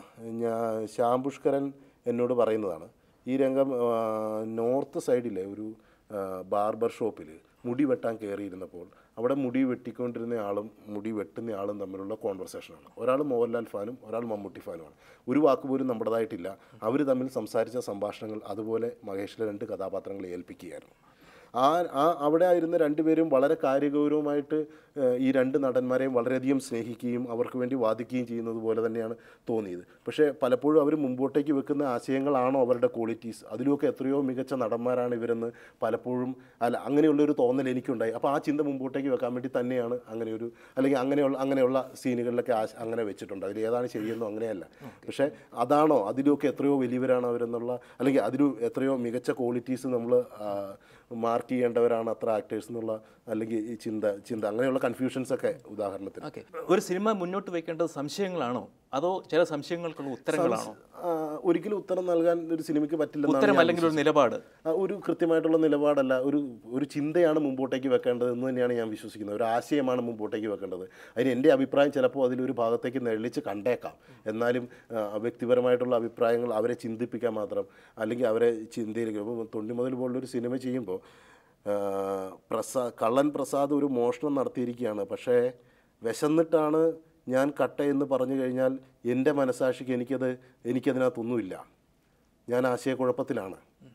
ഞാൻ ശ്യാം പുഷ്കരൻ എന്നോട് പറയുന്നതാണ് ഈ രംഗം ആ, നോർത്ത് സൈഡിലെ ഒരു ആ, ബാർബർ ഷോപ്പിൽ മുടി വെട്ടാൻ കയറിയിരുന്നപ്പോൾ അവിടെ മുടി വെട്ടിക്കൊണ്ടിരുന്ന ആളും മുടി വെട്ടുന്ന ആളും തമ്മിലുള്ള കോൺവെർസേഷനാണ് ഒരാൾ മോഹൻലാൽ ഫാനും ഒരാൾ മമ്മൂട്ടി ഫാനുമാണ് ഒരു വാക്ക് പോലും നമ്മുടേതായിട്ടില്ല അവർ തമ്മിൽ സംസാരിച്ച സംഭാഷണങ്ങൾ അതുപോലെ മഹേഷിലെ രണ്ട് കഥാപാത്രങ്ങളെ ഏൽപ്പിക്കുകയായിരുന്നു ആ ആ അവിടെ ആയിരുന്ന രണ്ടുപേരും വളരെ കാര്യഗൗരവമായിട്ട് ഏഹ്, ഈ രണ്ട് നടന്മാരെയും വളരെയധികം സ്നേഹിക്കുകയും അവർക്ക് വേണ്ടി വാദിക്കുകയും ചെയ്യുന്നത് പോലെ തന്നെയാണ് തോന്നിയത് പക്ഷേ പലപ്പോഴും അവർ മുമ്പോട്ടേക്ക് വെക്കുന്ന ആശയങ്ങളാണോ അവരുടെ ക്വാളിറ്റീസ് അതിലുമൊക്കെ എത്രയോ മികച്ച നടന്മാരാണ് ഇവരെന്ന് പലപ്പോഴും അല്ല അങ്ങനെയുള്ളൊരു തോന്നൽ എനിക്കുണ്ടായി അപ്പോൾ ആ ചിന്ത മുമ്പോട്ടേക്ക് വെക്കാൻ വേണ്ടി തന്നെയാണ് അങ്ങനെ ഒരു അല്ലെങ്കിൽ അങ്ങനെയുള്ള അങ്ങനെയുള്ള സീനുകളിലൊക്കെ ആശ അങ്ങനെ വെച്ചിട്ടുണ്ട് അതിൽ ഏതാണ് ശരിയെന്നോ അങ്ങനെയല്ല പക്ഷേ അതാണോ അതിലൊക്കെ എത്രയോ വലിയവരാണ് അവരെന്നുള്ള അല്ലെങ്കിൽ അതിൽ എത്രയോ മികച്ച ക്വാളിറ്റീസ് നമ്മൾ മാർക്ക് ചെയ്യേണ്ടവരാണ് അത്ര ആക്ടേഴ്സ് എന്നുള്ള അല്ലെങ്കിൽ ഈ ചിന്ത ചിന്ത അങ്ങനെയുള്ള കൺഫ്യൂഷൻസ് ഒക്കെ ഉദാഹരണത്തിന് ഓക്കെ ഒരു സിനിമ മുന്നോട്ട് വെക്കേണ്ടത് സംശയങ്ങളാണോ അതോ ചില സംശയങ്ങൾക്കുള്ള ഉത്തരങ്ങളാണോ ആ, ഒരിക്കലും ഉത്തരം നൽകാൻ ഒരു സിനിമയ്ക്ക് പറ്റില്ലെന്നാണ് ഉത്തരം ഞാൻ അല്ലെങ്കിൽ ഒരു നിലപാട് ആ, ഒരു കൃത്യമായിട്ടുള്ള നിലപാടല്ല ഒരു ഒരു ചിന്തയാണ് മുമ്പോട്ടേക്ക് വെക്കേണ്ടത് എന്ന് തന്നെയാണ് ഞാൻ വിശ്വസിക്കുന്നത് ഒരു ആശയമാണ് മുമ്പോട്ടേക്ക് വെക്കേണ്ടത് അതിന് എൻ്റെ അഭിപ്രായം ചിലപ്പോൾ അതിലൊരു ഭാഗത്തേക്ക് നെള്ളിച്ച് കണ്ടേക്കാം എന്നാലും ആ, വ്യക്തിപരമായിട്ടുള്ള അഭിപ്രായങ്ങൾ അവരെ ചിന്തിപ്പിക്കാൻ മാത്രം അല്ലെങ്കിൽ അവരെ ചിന്തയിലേക്ക് അപ്പോൾ തൊണ്ണി മുതൽ പോലുള്ളൊരു സിനിമ ചെയ്യുമ്പോൾ ആ, പ്രസാ കള്ളൻ പ്രസാദ് ഒരു മോഷണം നടത്തിയിരിക്കുകയാണ് പക്ഷേ വിശന്നിട്ടാണ് ഞാൻ കട്ട എന്ന് പറഞ്ഞു കഴിഞ്ഞാൽ എൻ്റെ മനസാക്ഷിക്ക് എനിക്കത് എനിക്കതിനകത്തൊന്നുമില്ല ഞാൻ ആശയക്കുഴപ്പത്തിലാണ്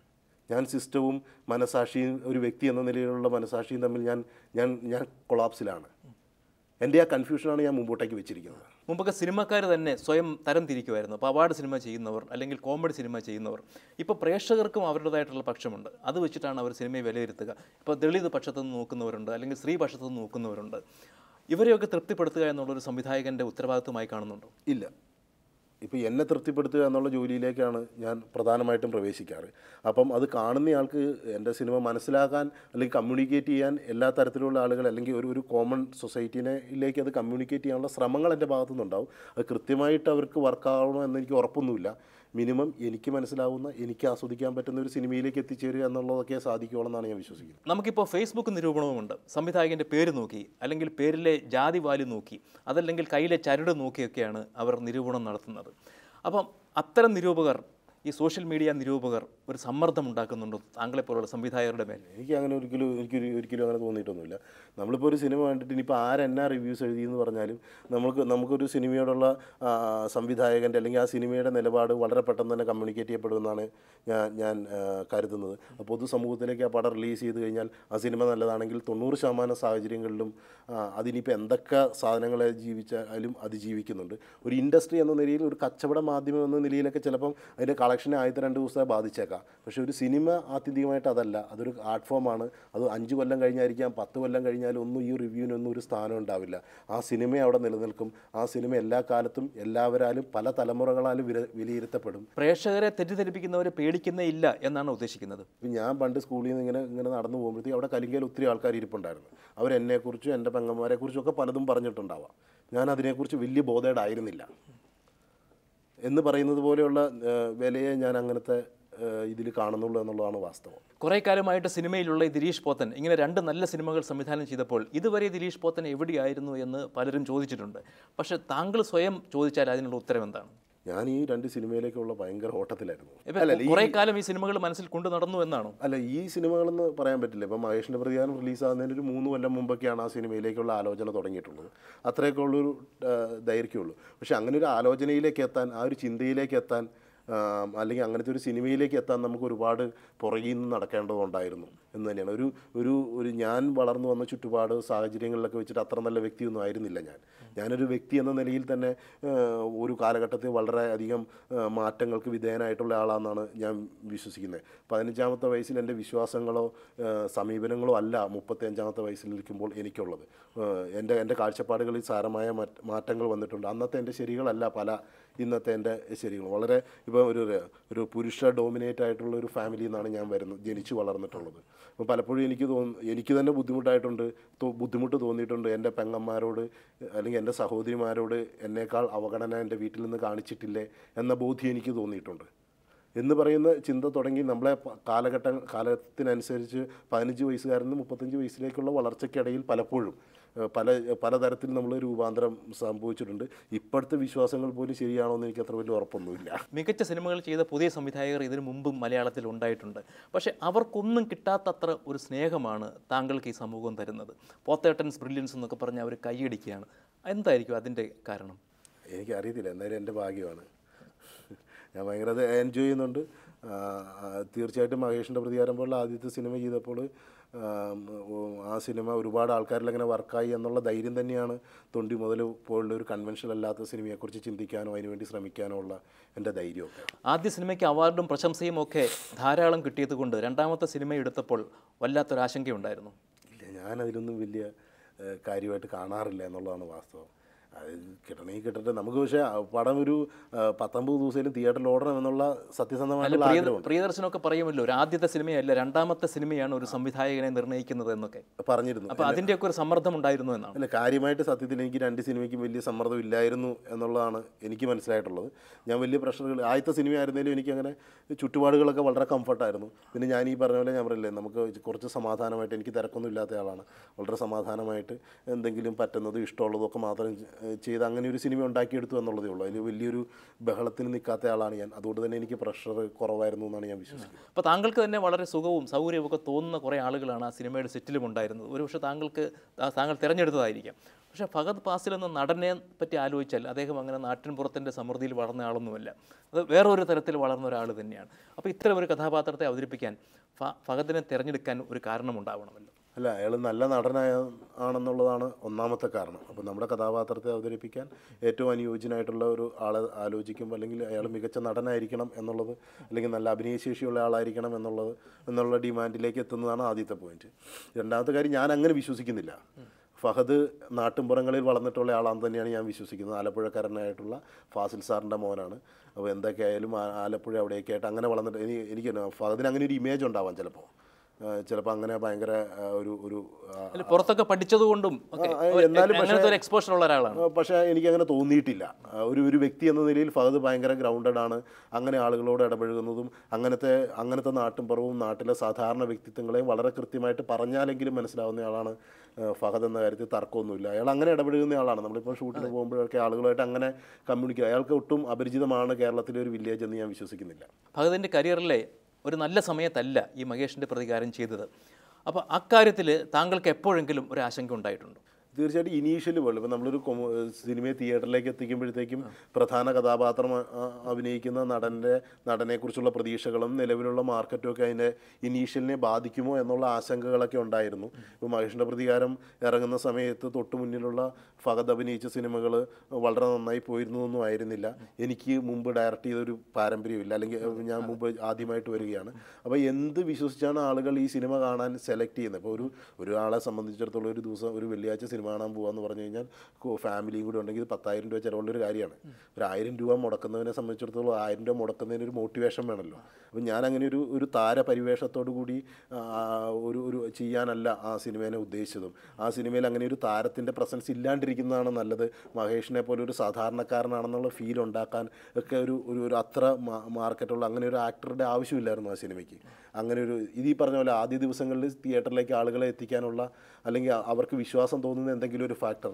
ഞാൻ സിസ്റ്റവും മനസാക്ഷിയും ഒരു വ്യക്തി എന്ന നിലയിലുള്ള മനസാക്ഷിയും തമ്മിൽ ഞാൻ ഞാൻ ഞാൻ കൊളാപ്സിലാണ് എൻ്റെ ആ കൺഫ്യൂഷനാണ് ഞാൻ മുമ്പോട്ടേക്ക് വെച്ചിരിക്കുന്നത് മുമ്പൊക്കെ സിനിമക്കാർ തന്നെ സ്വയം തരം തിരിക്കുമായിരുന്നു അപ്പോൾ അവാർഡ് സിനിമ ചെയ്യുന്നവർ അല്ലെങ്കിൽ കോമഡി സിനിമ ചെയ്യുന്നവർ ഇപ്പോൾ പ്രേക്ഷകർക്കും അവരുടേതായിട്ടുള്ള പക്ഷമുണ്ട് അത് വെച്ചിട്ടാണ് അവർ സിനിമയെ വിലയിരുത്തുക ഇപ്പോൾ ദളിത് പക്ഷത്തു നിന്ന് നോക്കുന്നവരുണ്ട് അല്ലെങ്കിൽ സ്ത്രീ പക്ഷത്തു നിന്ന് നോക്കുന്നവരുണ്ട് ഇവരെയൊക്കെ തൃപ്തിപ്പെടുത്തുക എന്നുള്ളൊരു സംവിധായകൻ്റെ ഉത്തരവാദിത്വമായി കാണുന്നുണ്ടോ ഇല്ല ഇപ്പോൾ എന്നെ തൃപ്തിപ്പെടുത്തുക എന്നുള്ള ജോലിയിലേക്കാണ് ഞാൻ പ്രധാനമായിട്ടും പ്രവേശിക്കാറ് അപ്പം അത് കാണുന്നയാൾക്ക് എൻ്റെ സിനിമ മനസ്സിലാക്കാൻ അല്ലെങ്കിൽ കമ്മ്യൂണിക്കേറ്റ് ചെയ്യാൻ എല്ലാ തരത്തിലുള്ള ആളുകൾ അല്ലെങ്കിൽ ഒരു ഒരു കോമൺ സൊസൈറ്റിയിലേക്ക് അത് കമ്മ്യൂണിക്കേറ്റ് ചെയ്യാനുള്ള ശ്രമങ്ങൾ എൻ്റെ ഭാഗത്തു നിന്നുണ്ടാവും അത് കൃത്യമായിട്ട് അവർക്ക് വർക്കാവണോ എന്ന് എനിക്ക് ഉറപ്പൊന്നുമില്ല മിനിമം എനിക്ക് മനസ്സിലാവുന്ന എനിക്ക് ആസ്വദിക്കാൻ പറ്റുന്ന ഒരു സിനിമയിലേക്ക് എത്തിച്ചേരുക എന്നുള്ളതൊക്കെ സാധിക്കുള്ളൂ എന്നാണ് ഞാൻ വിശ്വസിക്കുന്നത് നമുക്കിപ്പോൾ ഫേസ്ബുക്ക് നിരൂപണവുമുണ്ട് സംവിധായകൻ്റെ പേര് നോക്കി അല്ലെങ്കിൽ പേരിലെ ജാതി വാലി നോക്കി അതല്ലെങ്കിൽ കയ്യിലെ ചരട് നോക്കിയൊക്കെയാണ് അവർ നിരൂപണം നടത്തുന്നത് അപ്പം അത്തരം നിരൂപകർ ഈ സോഷ്യൽ മീഡിയ നിരൂപകർ ഒരു സമ്മർദ്ദം ഉണ്ടാക്കുന്നുണ്ടോ താങ്കളെപ്പോലുള്ള സംവിധായകരുടെ മേൽ എനിക്ക് അങ്ങനെ ഒരിക്കലും എനിക്ക് ഒരിക്കലും അങ്ങനെ തോന്നിയിട്ടൊന്നുമില്ല നമ്മളിപ്പോൾ ഒരു സിനിമ കണ്ടിട്ട് ഇനിയിപ്പോൾ ആരെന്നാ റിവ്യൂസ് എഴുതിയെന്ന് പറഞ്ഞാലും നമുക്ക് നമുക്കൊരു സിനിമയോടുള്ള ആ, സംവിധായകൻ്റെ അല്ലെങ്കിൽ ആ സിനിമയുടെ നിലപാട് വളരെ പെട്ടെന്ന് തന്നെ കമ്മ്യൂണിക്കേറ്റ് ചെയ്യപ്പെടുമെന്നാണ് ഞാൻ ഞാൻ ആ, കരുതുന്നത് പൊതുസമൂഹത്തിലേക്ക് ആ പടം റിലീസ് ചെയ്ത് കഴിഞ്ഞാൽ ആ സിനിമ നല്ലതാണെങ്കിൽ തൊണ്ണൂറ് ശതമാനം സാഹചര്യങ്ങളിലും ആ, അതിനിപ്പോൾ എന്തൊക്കെ സാധനങ്ങളെ ജീവിച്ചാലും അതിജീവിക്കുന്നുണ്ട് ഒരു ഇൻഡസ്ട്രി എന്ന നിലയിൽ ഒരു കച്ചവട മാധ്യമം എന്ന നിലയിലൊക്കെ ചിലപ്പം അതിൻ്റെ കളക്ഷനെ ആദ്യത്തെ രണ്ട് ദിവസത്തെ ബാധിച്ചേക്കാം പക്ഷേ ഒരു സിനിമ ആത്യന്തികമായിട്ട് അതല്ല അതൊരു ആർട്ട് ഫോമാണ് അത് അഞ്ച് കൊല്ലം കഴിഞ്ഞായിരിക്കാം പത്ത് കൊല്ലം കഴിഞ്ഞാലും ഒന്നും ഈ റിവ്യൂവിനൊന്നും ഒരു സ്ഥാനം ഉണ്ടാവില്ല ആ സിനിമ അവിടെ നിലനിൽക്കും ആ സിനിമ എല്ലാ കാലത്തും എല്ലാവരാലും പല തലമുറകളാലും വില വിലയിരുത്തപ്പെടും പ്രേക്ഷകരെ തെറ്റിദ്ധരിപ്പിക്കുന്നവരെ പേടിക്കുന്നേ ഇല്ല എന്നാണ് ഉദ്ദേശിക്കുന്നത് ഇപ്പം ഞാൻ പണ്ട് സ്കൂളിൽ നിന്ന് ഇങ്ങനെ ഇങ്ങനെ നടന്നു പോകുമ്പോഴത്തേക്ക് അവിടെ കലിങ്കയിൽ ഒത്തിരി ആൾക്കാർ ഇരിപ്പുണ്ടായിരുന്നു അവരെന്നെക്കുറിച്ചും എൻ്റെ പെങ്ങന്മാരെക്കുറിച്ചും ഒക്കെ പലതും പറഞ്ഞിട്ടുണ്ടാവാം ഞാൻ അതിനെക്കുറിച്ച് വലിയ ബോധേഡായിരുന്നില്ല എന്ന് പറയുന്നത് പോലെയുള്ള ഏഹ്, വിലയെ ഞാൻ അങ്ങനത്തെ ഇതിൽ കാണുന്നുള്ളൂ എന്നുള്ളതാണ് വാസ്തവം കുറേ കാലമായിട്ട് സിനിമയിലുള്ള ഈ ദിലീഷ് പോത്തൻ ഇങ്ങനെ രണ്ട് നല്ല സിനിമകൾ സംവിധാനം ചെയ്തപ്പോൾ ഇതുവരെ ദിലീഷ് പോത്തൻ എവിടെയായിരുന്നു എന്ന് പലരും ചോദിച്ചിട്ടുണ്ട് പക്ഷേ താങ്കൾ സ്വയം ചോദിച്ചാൽ അതിനുള്ള ഉത്തരം എന്താണ് ഞാൻ ഈ രണ്ട് സിനിമയിലേക്കുള്ള ഭയങ്കര ഓട്ടത്തിലായിരുന്നു ഇപ്പൊ അല്ല ഈ കുറേ കാലം ഈ സിനിമകൾ മനസ്സിൽ കൊണ്ടു നടന്നു എന്നാണോ അല്ല ഈ സിനിമകളെന്ന് പറയാൻ പറ്റില്ല ഇപ്പം മഹേഷിൻ്റെ പ്രതികാരം റിലീസാകുന്നതിന് ഒരു മൂന്ന് കൊല്ലം മുമ്പൊക്കെയാണ് ആ സിനിമയിലേക്കുള്ള ആലോചന തുടങ്ങിയിട്ടുള്ളത് അത്രയൊക്കെ ഉള്ളൊരു ആ, ദൈർഘ്യമുള്ളൂ പക്ഷെ അങ്ങനെ ഒരു ആലോചനയിലേക്ക് എത്താൻ ആ ഒരു ചിന്തയിലേക്ക് എത്താൻ ആ, അല്ലെങ്കിൽ അങ്ങനത്തെ ഒരു സിനിമയിലേക്ക് എത്താൻ നമുക്ക് ഒരുപാട് പുറകിൽ നിന്ന് നടക്കേണ്ടതുണ്ടായിരുന്നു എന്ന് തന്നെയാണ് ഒരു ഒരു ഒരു ഞാൻ വളർന്നു വന്ന ചുറ്റുപാട് സാഹചര്യങ്ങളിലൊക്കെ വെച്ചിട്ട് അത്ര നല്ല വ്യക്തിയൊന്നും ആയിരുന്നില്ല ഞാൻ ഞാനൊരു വ്യക്തി എന്ന നിലയിൽ തന്നെ ആ, ഒരു കാലഘട്ടത്തിൽ വളരെ അധികം ആ, മാറ്റങ്ങൾക്ക് വിധേയനായിട്ടുള്ള ആളാണെന്നാണ് ഞാൻ വിശ്വസിക്കുന്നത് പതിനഞ്ചാമത്തെ വയസ്സിൽ എൻ്റെ വിശ്വാസങ്ങളോ ആ, സമീപനങ്ങളോ അല്ല മുപ്പത്തിയഞ്ചാമത്തെ വയസ്സിൽ നിൽക്കുമ്പോൾ എനിക്കുള്ളത് ആ, എൻ്റെ എൻ്റെ കാഴ്ചപ്പാടുകളിൽ സാരമായ മാറ്റ- മാറ്റങ്ങൾ വന്നിട്ടുണ്ട് അന്നത്തെ എൻ്റെ ശരികളല്ല പല ഇന്നത്തെ എൻ്റെ ശരികൾ വളരെ ഇപ്പോൾ ഒരു ഒരു പുരുഷ ഡോമിനേറ്റ് ആയിട്ടുള്ള ഒരു ഫാമിലിയിൽ നിന്നാണ് ഞാൻ വരുന്നത് ജനിച്ചു വളർന്നിട്ടുള്ളത് അപ്പോൾ പലപ്പോഴും എനിക്ക് തോന്നുന്നു എനിക്ക് തന്നെ ബുദ്ധിമുട്ടായിട്ടുണ്ട് തോ- ബുദ്ധിമുട്ട് തോന്നിയിട്ടുണ്ട് എൻ്റെ പെങ്ങന്മാരോട് അല്ലെങ്കിൽ എൻ്റെ സഹോദരിമാരോട് എന്നേക്കാൾ അവഗണന എൻ്റെ വീട്ടിൽ നിന്ന് കാണിച്ചിട്ടില്ലേ എന്ന ബോധ്യം എനിക്ക് തോന്നിയിട്ടുണ്ട് എന്ന് പറയുന്ന ചിന്ത തുടങ്ങി നമ്മളെ പ- കാലഘട്ട കാലത്തിനനുസരിച്ച് പതിനഞ്ച് വയസ്സുകാരൻ നിന്ന് മുപ്പത്തഞ്ച് വയസ്സിലേക്കുള്ള വളർച്ചയ്ക്കിടയിൽ പലപ്പോഴും ഏഹ്, പല പലതരത്തിൽ നമ്മൾ രൂപാന്തരം സംഭവിച്ചിട്ടുണ്ട് ഇപ്പോഴത്തെ വിശ്വാസങ്ങൾ പോലും ശരിയാണോ എന്ന് എനിക്ക് അത്ര വലിയ ഉറപ്പൊന്നുമില്ല മികച്ച സിനിമകൾ ചെയ്ത പുതിയ സംവിധായകർ ഇതിനു മുമ്പും മലയാളത്തിൽ ഉണ്ടായിട്ടുണ്ട് പക്ഷേ അവർക്കൊന്നും കിട്ടാത്തത്ര ഒരു സ്നേഹമാണ് താങ്കൾക്ക് ഈ സമൂഹം തരുന്നത് പോത്തേട്ടൻസ് ബ്രില്യൻസ് എന്നൊക്കെ പറഞ്ഞ് അവർ കൈയടിക്കുകയാണ് എന്തായിരിക്കും അതിൻ്റെ കാരണം എനിക്കറിയത്തില്ല എന്തായാലും എൻ്റെ ഭാഗ്യമാണ് ഞാൻ ഭയങ്കര അത് എൻജോയ് ചെയ്യുന്നുണ്ട് ആ, ആ, തീർച്ചയായിട്ടും മഹേഷിൻ്റെ പ്രതികാരം പോലുള്ള ആദ്യത്തെ സിനിമ ചെയ്തപ്പോൾ ആം, ഓ, ആ സിനിമ ഒരുപാട് ആൾക്കാരിൽ അങ്ങനെ വർക്കായി എന്നുള്ള ധൈര്യം തന്നെയാണ് തൊണ്ടി മുതൽ പോലുള്ള ഒരു കൺവെൻഷൻ അല്ലാത്ത സിനിമയെക്കുറിച്ച് ചിന്തിക്കാനോ അതിനുവേണ്ടി ശ്രമിക്കാനോ ഉള്ള എൻ്റെ ധൈര്യമൊക്കെ ആദ്യ സിനിമയ്ക്ക് അവാർഡും പ്രശംസയും ഒക്കെ ധാരാളം കിട്ടിയത് കൊണ്ട് രണ്ടാമത്തെ സിനിമ എടുത്തപ്പോൾ വല്ലാത്തൊരാശങ്കയുണ്ടായിരുന്നു ഇല്ല ഞാനതിലൊന്നും വലിയ ഏഹ്, കാര്യമായിട്ട് കാണാറില്ല എന്നുള്ളതാണ് വാസ്തവം അത് കിട്ടണമെങ്കിൽ കിട്ടട്ടെ നമുക്ക് പക്ഷേ ആ പടം ഒരു ആ, പത്തൊമ്പത് ദിവസത്തിലും തിയേറ്ററിൽ ഓടണം എന്നുള്ള സത്യസന്ധമായിട്ടുള്ള പ്രിയ ആഗ്രഹമുണ്ട് പ്രിയദർശനൊക്കെ പറയുമല്ലോ ഒരു ആദ്യത്തെ സിനിമയല്ല രണ്ടാമത്തെ സിനിമയാണ് ഒരു സംവിധായകനെ നിർണ്ണയിക്കുന്നത് എന്നൊക്കെ പറഞ്ഞിരുന്നു അപ്പോൾ അതിൻ്റെയൊക്കെ ഒരു സമ്മർദ്ദം ഉണ്ടായിരുന്നു എന്നാണ് അല്ല കാര്യമായിട്ട് സത്യത്തിൽ എനിക്ക് രണ്ട് സിനിമയ്ക്കും വലിയ സമ്മർദ്ദം ഇല്ലായിരുന്നു എന്നുള്ളതാണ് എനിക്ക് മനസ്സിലായിട്ടുള്ളത് ഞാൻ വലിയ പ്രഷറുകൾ ആദ്യത്തെ സിനിമ ആയിരുന്നാലും എനിക്ക് അങ്ങനെ ചുറ്റുപാടുകളൊക്കെ വളരെ കംഫർട്ടായിരുന്നു പിന്നെ ഞാൻ ഈ പറഞ്ഞ പോലെ ഞാൻ പറയില്ലേ നമുക്ക് കുറച്ച് സമാധാനമായിട്ട് എനിക്ക് തിരക്കൊന്നും ഇല്ലാത്ത ആളാണ് വളരെ സമാധാനമായിട്ട് എന്തെങ്കിലും പറ്റുന്നതും ഇഷ്ടമുള്ളതും ഒക്കെ മാത്രം ഏഹ്, ചെയ്ത് അങ്ങനെ ഒരു സിനിമ ഉണ്ടാക്കിയെടുത്തു എന്നുള്ളതേ ഉള്ളൂ അതിൽ വലിയൊരു ബഹളത്തിൽ നിൽക്കാത്ത ആളാണ് ഞാൻ അതുകൊണ്ട് തന്നെ എനിക്ക് പ്രഷർ കുറവായിരുന്നു എന്നാണ് ഞാൻ വിശ്വസിക്കുന്നത് അപ്പോൾ താങ്കൾക്ക് തന്നെ വളരെ സുഖവും സൗകര്യവും ഒക്കെ തോന്നുന്ന കുറേ ആളുകളാണ് ആ സിനിമയുടെ സെറ്റിലും ഉണ്ടായിരുന്നത് ഒരുപക്ഷെ താങ്കൾക്ക് താ- താങ്കൾ തിരഞ്ഞെടുത്തതായിരിക്കാം പക്ഷേ ഫഹദ് ഫാസിൽ എന്ന നടനെ പറ്റി ആലോചിച്ചാൽ അദ്ദേഹം അങ്ങനെ നാട്ടിൻപുറത്തിൻ്റെ സമൃദ്ധിയിൽ വളർന്ന ആളൊന്നുമല്ല അത് വേറൊരു തരത്തിൽ വളർന്ന ഒരാൾ തന്നെയാണ് അപ്പോൾ ഇത്തരം ഒരു കഥാപാത്രത്തെ അവതരിപ്പിക്കാൻ ഫ ഫഹദിനെ തിരഞ്ഞെടുക്കാൻ ഒരു കാരണമുണ്ടാവണമല്ലോ അല്ല അയാൾ നല്ല നടനായ ആണെന്നുള്ളതാണ് ഒന്നാമത്തെ കാരണം അപ്പോൾ നമ്മുടെ കഥാപാത്രത്തെ അവതരിപ്പിക്കാൻ ഏറ്റവും അനുയോജ്യനായിട്ടുള്ള ഒരു ആളെ ആലോചിക്കുമ്പോൾ അല്ലെങ്കിൽ അയാൾ മികച്ച നടനായിരിക്കണം എന്നുള്ളത് അല്ലെങ്കിൽ നല്ല അഭിനയശേഷിയുള്ള ആളായിരിക്കണം എന്നുള്ളത് എന്നുള്ള ഡിമാൻഡിലേക്ക് എത്തുന്നതാണ് ആദ്യത്തെ പോയിന്റ് രണ്ടാമത്തെ കാര്യം ഞാൻ അങ്ങനെ വിശ്വസിക്കുന്നില്ല ഫഹദ് നാട്ടിൻപുറങ്ങളിൽ വളർന്നിട്ടുള്ള ആളാണെന്ന് തന്നെയാണ് ഞാൻ വിശ്വസിക്കുന്നത് ആലപ്പുഴക്കാരനായിട്ടുള്ള ഫാസിൽ സാറിൻ്റെ മോനാണ് അപ്പോൾ എന്തൊക്കെയായാലും ആ- ആലപ്പുഴ അവിടെയൊക്കെ ആയിട്ട് അങ്ങനെ വളർന്നിട്ട് എനിക്ക് എനിക്ക് ഫഹദിന് അങ്ങനെ ഒരു ഇമേജ് ഉണ്ടാവാം ചിലപ്പോൾ ചിലപ്പോൾ അങ്ങനെ ഭയങ്കര ആ, ഒരു ഒരു ആ, അതിൽ പുറത്തൊക്കെ പഠിച്ചതുകൊണ്ടും ഒക്കെ ആ, എന്നാലും പക്ഷേ- അങ്ങനത്തെ ഒരു എക്സ്പോഷർ ഉള്ള ഒരാളാണ് ആ, പക്ഷേ എനിക്ക് അങ്ങനെ തോന്നിയിട്ടില്ല ആ, ഒരു ഒരു വ്യക്തി എന്ന നിലയിൽ ഫഹദ് ഭയങ്കര ഗ്രൗണ്ടഡ് ആണ് അങ്ങനെ ആളുകളോട് ഇടപഴകുന്നതും അങ്ങനത്തെ അങ്ങനത്തെ നാട്ടിൻപുറവും നാട്ടിലെ സാധാരണ വ്യക്തിത്വങ്ങളെയും വളരെ കൃത്യമായിട്ട് പറഞ്ഞാലെങ്കിലും മനസ്സിലാവുന്ന ആളാണ് ആ, ഫഹദ് എന്ന കാര്യത്തിൽ തർക്കമൊന്നുമില്ല അയാൾ അങ്ങനെ ഇടപഴകുന്ന ആളാണ് നമ്മളിപ്പോൾ ഷൂട്ടിന് പോകുമ്പോഴൊക്കെ ആളുകളായിട്ട് അങ്ങനെ കമ്മ്യൂണിക്കേറ്റ് അയാൾക്ക് ഒട്ടും അപരിചിതമാണ് കേരളത്തിലെ ഒരു വില്ലേജ് എന്ന് ഞാൻ വിശ്വസിക്കുന്നില്ല ഭഗതിൻ്റെ കരിയറിലെ ഒരു നല്ല സമയത്തല്ല ഈ മഹേഷിൻ്റെ പ്രതികാരം ചെയ്തത് അപ്പോൾ അക്കാര്യത്തിൽ താങ്കൾക്ക് എപ്പോഴെങ്കിലും ഒരു ആശങ്ക ഉണ്ടായിട്ടുണ്ടോ തീർച്ചയായിട്ടും ഇനീഷ്യൽ വേൾഡ് ഇപ്പം നമ്മളൊരു കൊമ- സിനിമയെ തിയേറ്ററിലേക്ക് എത്തിക്കുമ്പോഴത്തേക്കും പ്രധാന കഥാപാത്രം അ- അ- അഭിനയിക്കുന്ന നടൻ്റെ നടനെക്കുറിച്ചുള്ള പ്രതീക്ഷകളും നിലവിലുള്ള മാർക്കറ്റും ഒക്കെ അതിൻ്റെ ഇനീഷ്യലിനെ ബാധിക്കുമോ എന്നുള്ള ആശങ്കകളൊക്കെ ഉണ്ടായിരുന്നു ഇപ്പോൾ മഹേഷിൻ്റെ പ്രതികാരം ഇറങ്ങുന്ന സമയത്ത് തൊട്ടു മുന്നിലുള്ള ഫഹദ് അഭിനയിച്ച സിനിമകൾ വളരെ നന്നായി പോയിരുന്നതൊന്നും ആയിരുന്നില്ല എനിക്ക് മുമ്പ് ഡയറക്റ്റ് ചെയ്തൊരു പാരമ്പര്യമില്ല അല്ലെങ്കിൽ ഞാൻ മുമ്പ് ആദ്യമായിട്ട് വരികയാണ് അപ്പോൾ എന്ത് വിശ്വസിച്ചാണ് ആളുകൾ ഈ സിനിമ കാണാൻ സെലക്ട് ചെയ്യുന്നത് ഇപ്പോൾ ഒരു ഒരാളെ സംബന്ധിച്ചിടത്തോളം ഒരു ദിവസം ഒരു വെള്ളിയാഴ്ച സിനിമ കാണാൻ പോകാന്ന് പറഞ്ഞു കഴിഞ്ഞാൽ കോ- ഫാമിലിയും കൂടി ഉണ്ടെങ്കിൽ ഇത് പത്തായിരം രൂപ ചിലവുള്ള ഒരു കാര്യമാണ് ഒരു ആയിരം രൂപ മുടക്കുന്നതിനെ സംബന്ധിച്ചിടത്തോളം ആയിരം രൂപ മുടക്കുന്നതിന് ഒരു മോട്ടിവേഷൻ വേണമല്ലോ അപ്പം ഞാൻ അങ്ങനെ ഒരു ഒരു താര പരിവേഷത്തോടു കൂടി ആ, ഒരു ഒരു ചെയ്യാനല്ല ആ സിനിമേനെ ഉദ്ദേശിച്ചതും ആ സിനിമയിൽ അങ്ങനെ ഒരു താരത്തിൻ്റെ പ്രസൻസ് ഇല്ലാണ്ടിരിക്കുന്നതാണ് നല്ലത് മഹേഷിനെ പോലെ ഒരു സാധാരണക്കാരനാണെന്നുള്ള ഫീൽ ഉണ്ടാക്കാൻ ഒക്കെ ഒരു ഒരു ഒരു അത്ര മാ- മാർക്കറ്റുള്ള അങ്ങനെ ഒരു ആക്ടറുടെ ആവശ്യമില്ലായിരുന്നു ആ സിനിമയ്ക്ക് അങ്ങനെ ഒരു ഇത് ഈ പറഞ്ഞ പോലെ ആദ്യ ദിവസങ്ങളിൽ തിയേറ്ററിലേക്ക് ആളുകളെ എത്തിക്കാനുള്ള അല്ലെങ്കിൽ അ- അവർക്ക് വിശ്വാസം തോന്നുന്ന എന്തെങ്കിലും ഒരു ഫാക്ടർ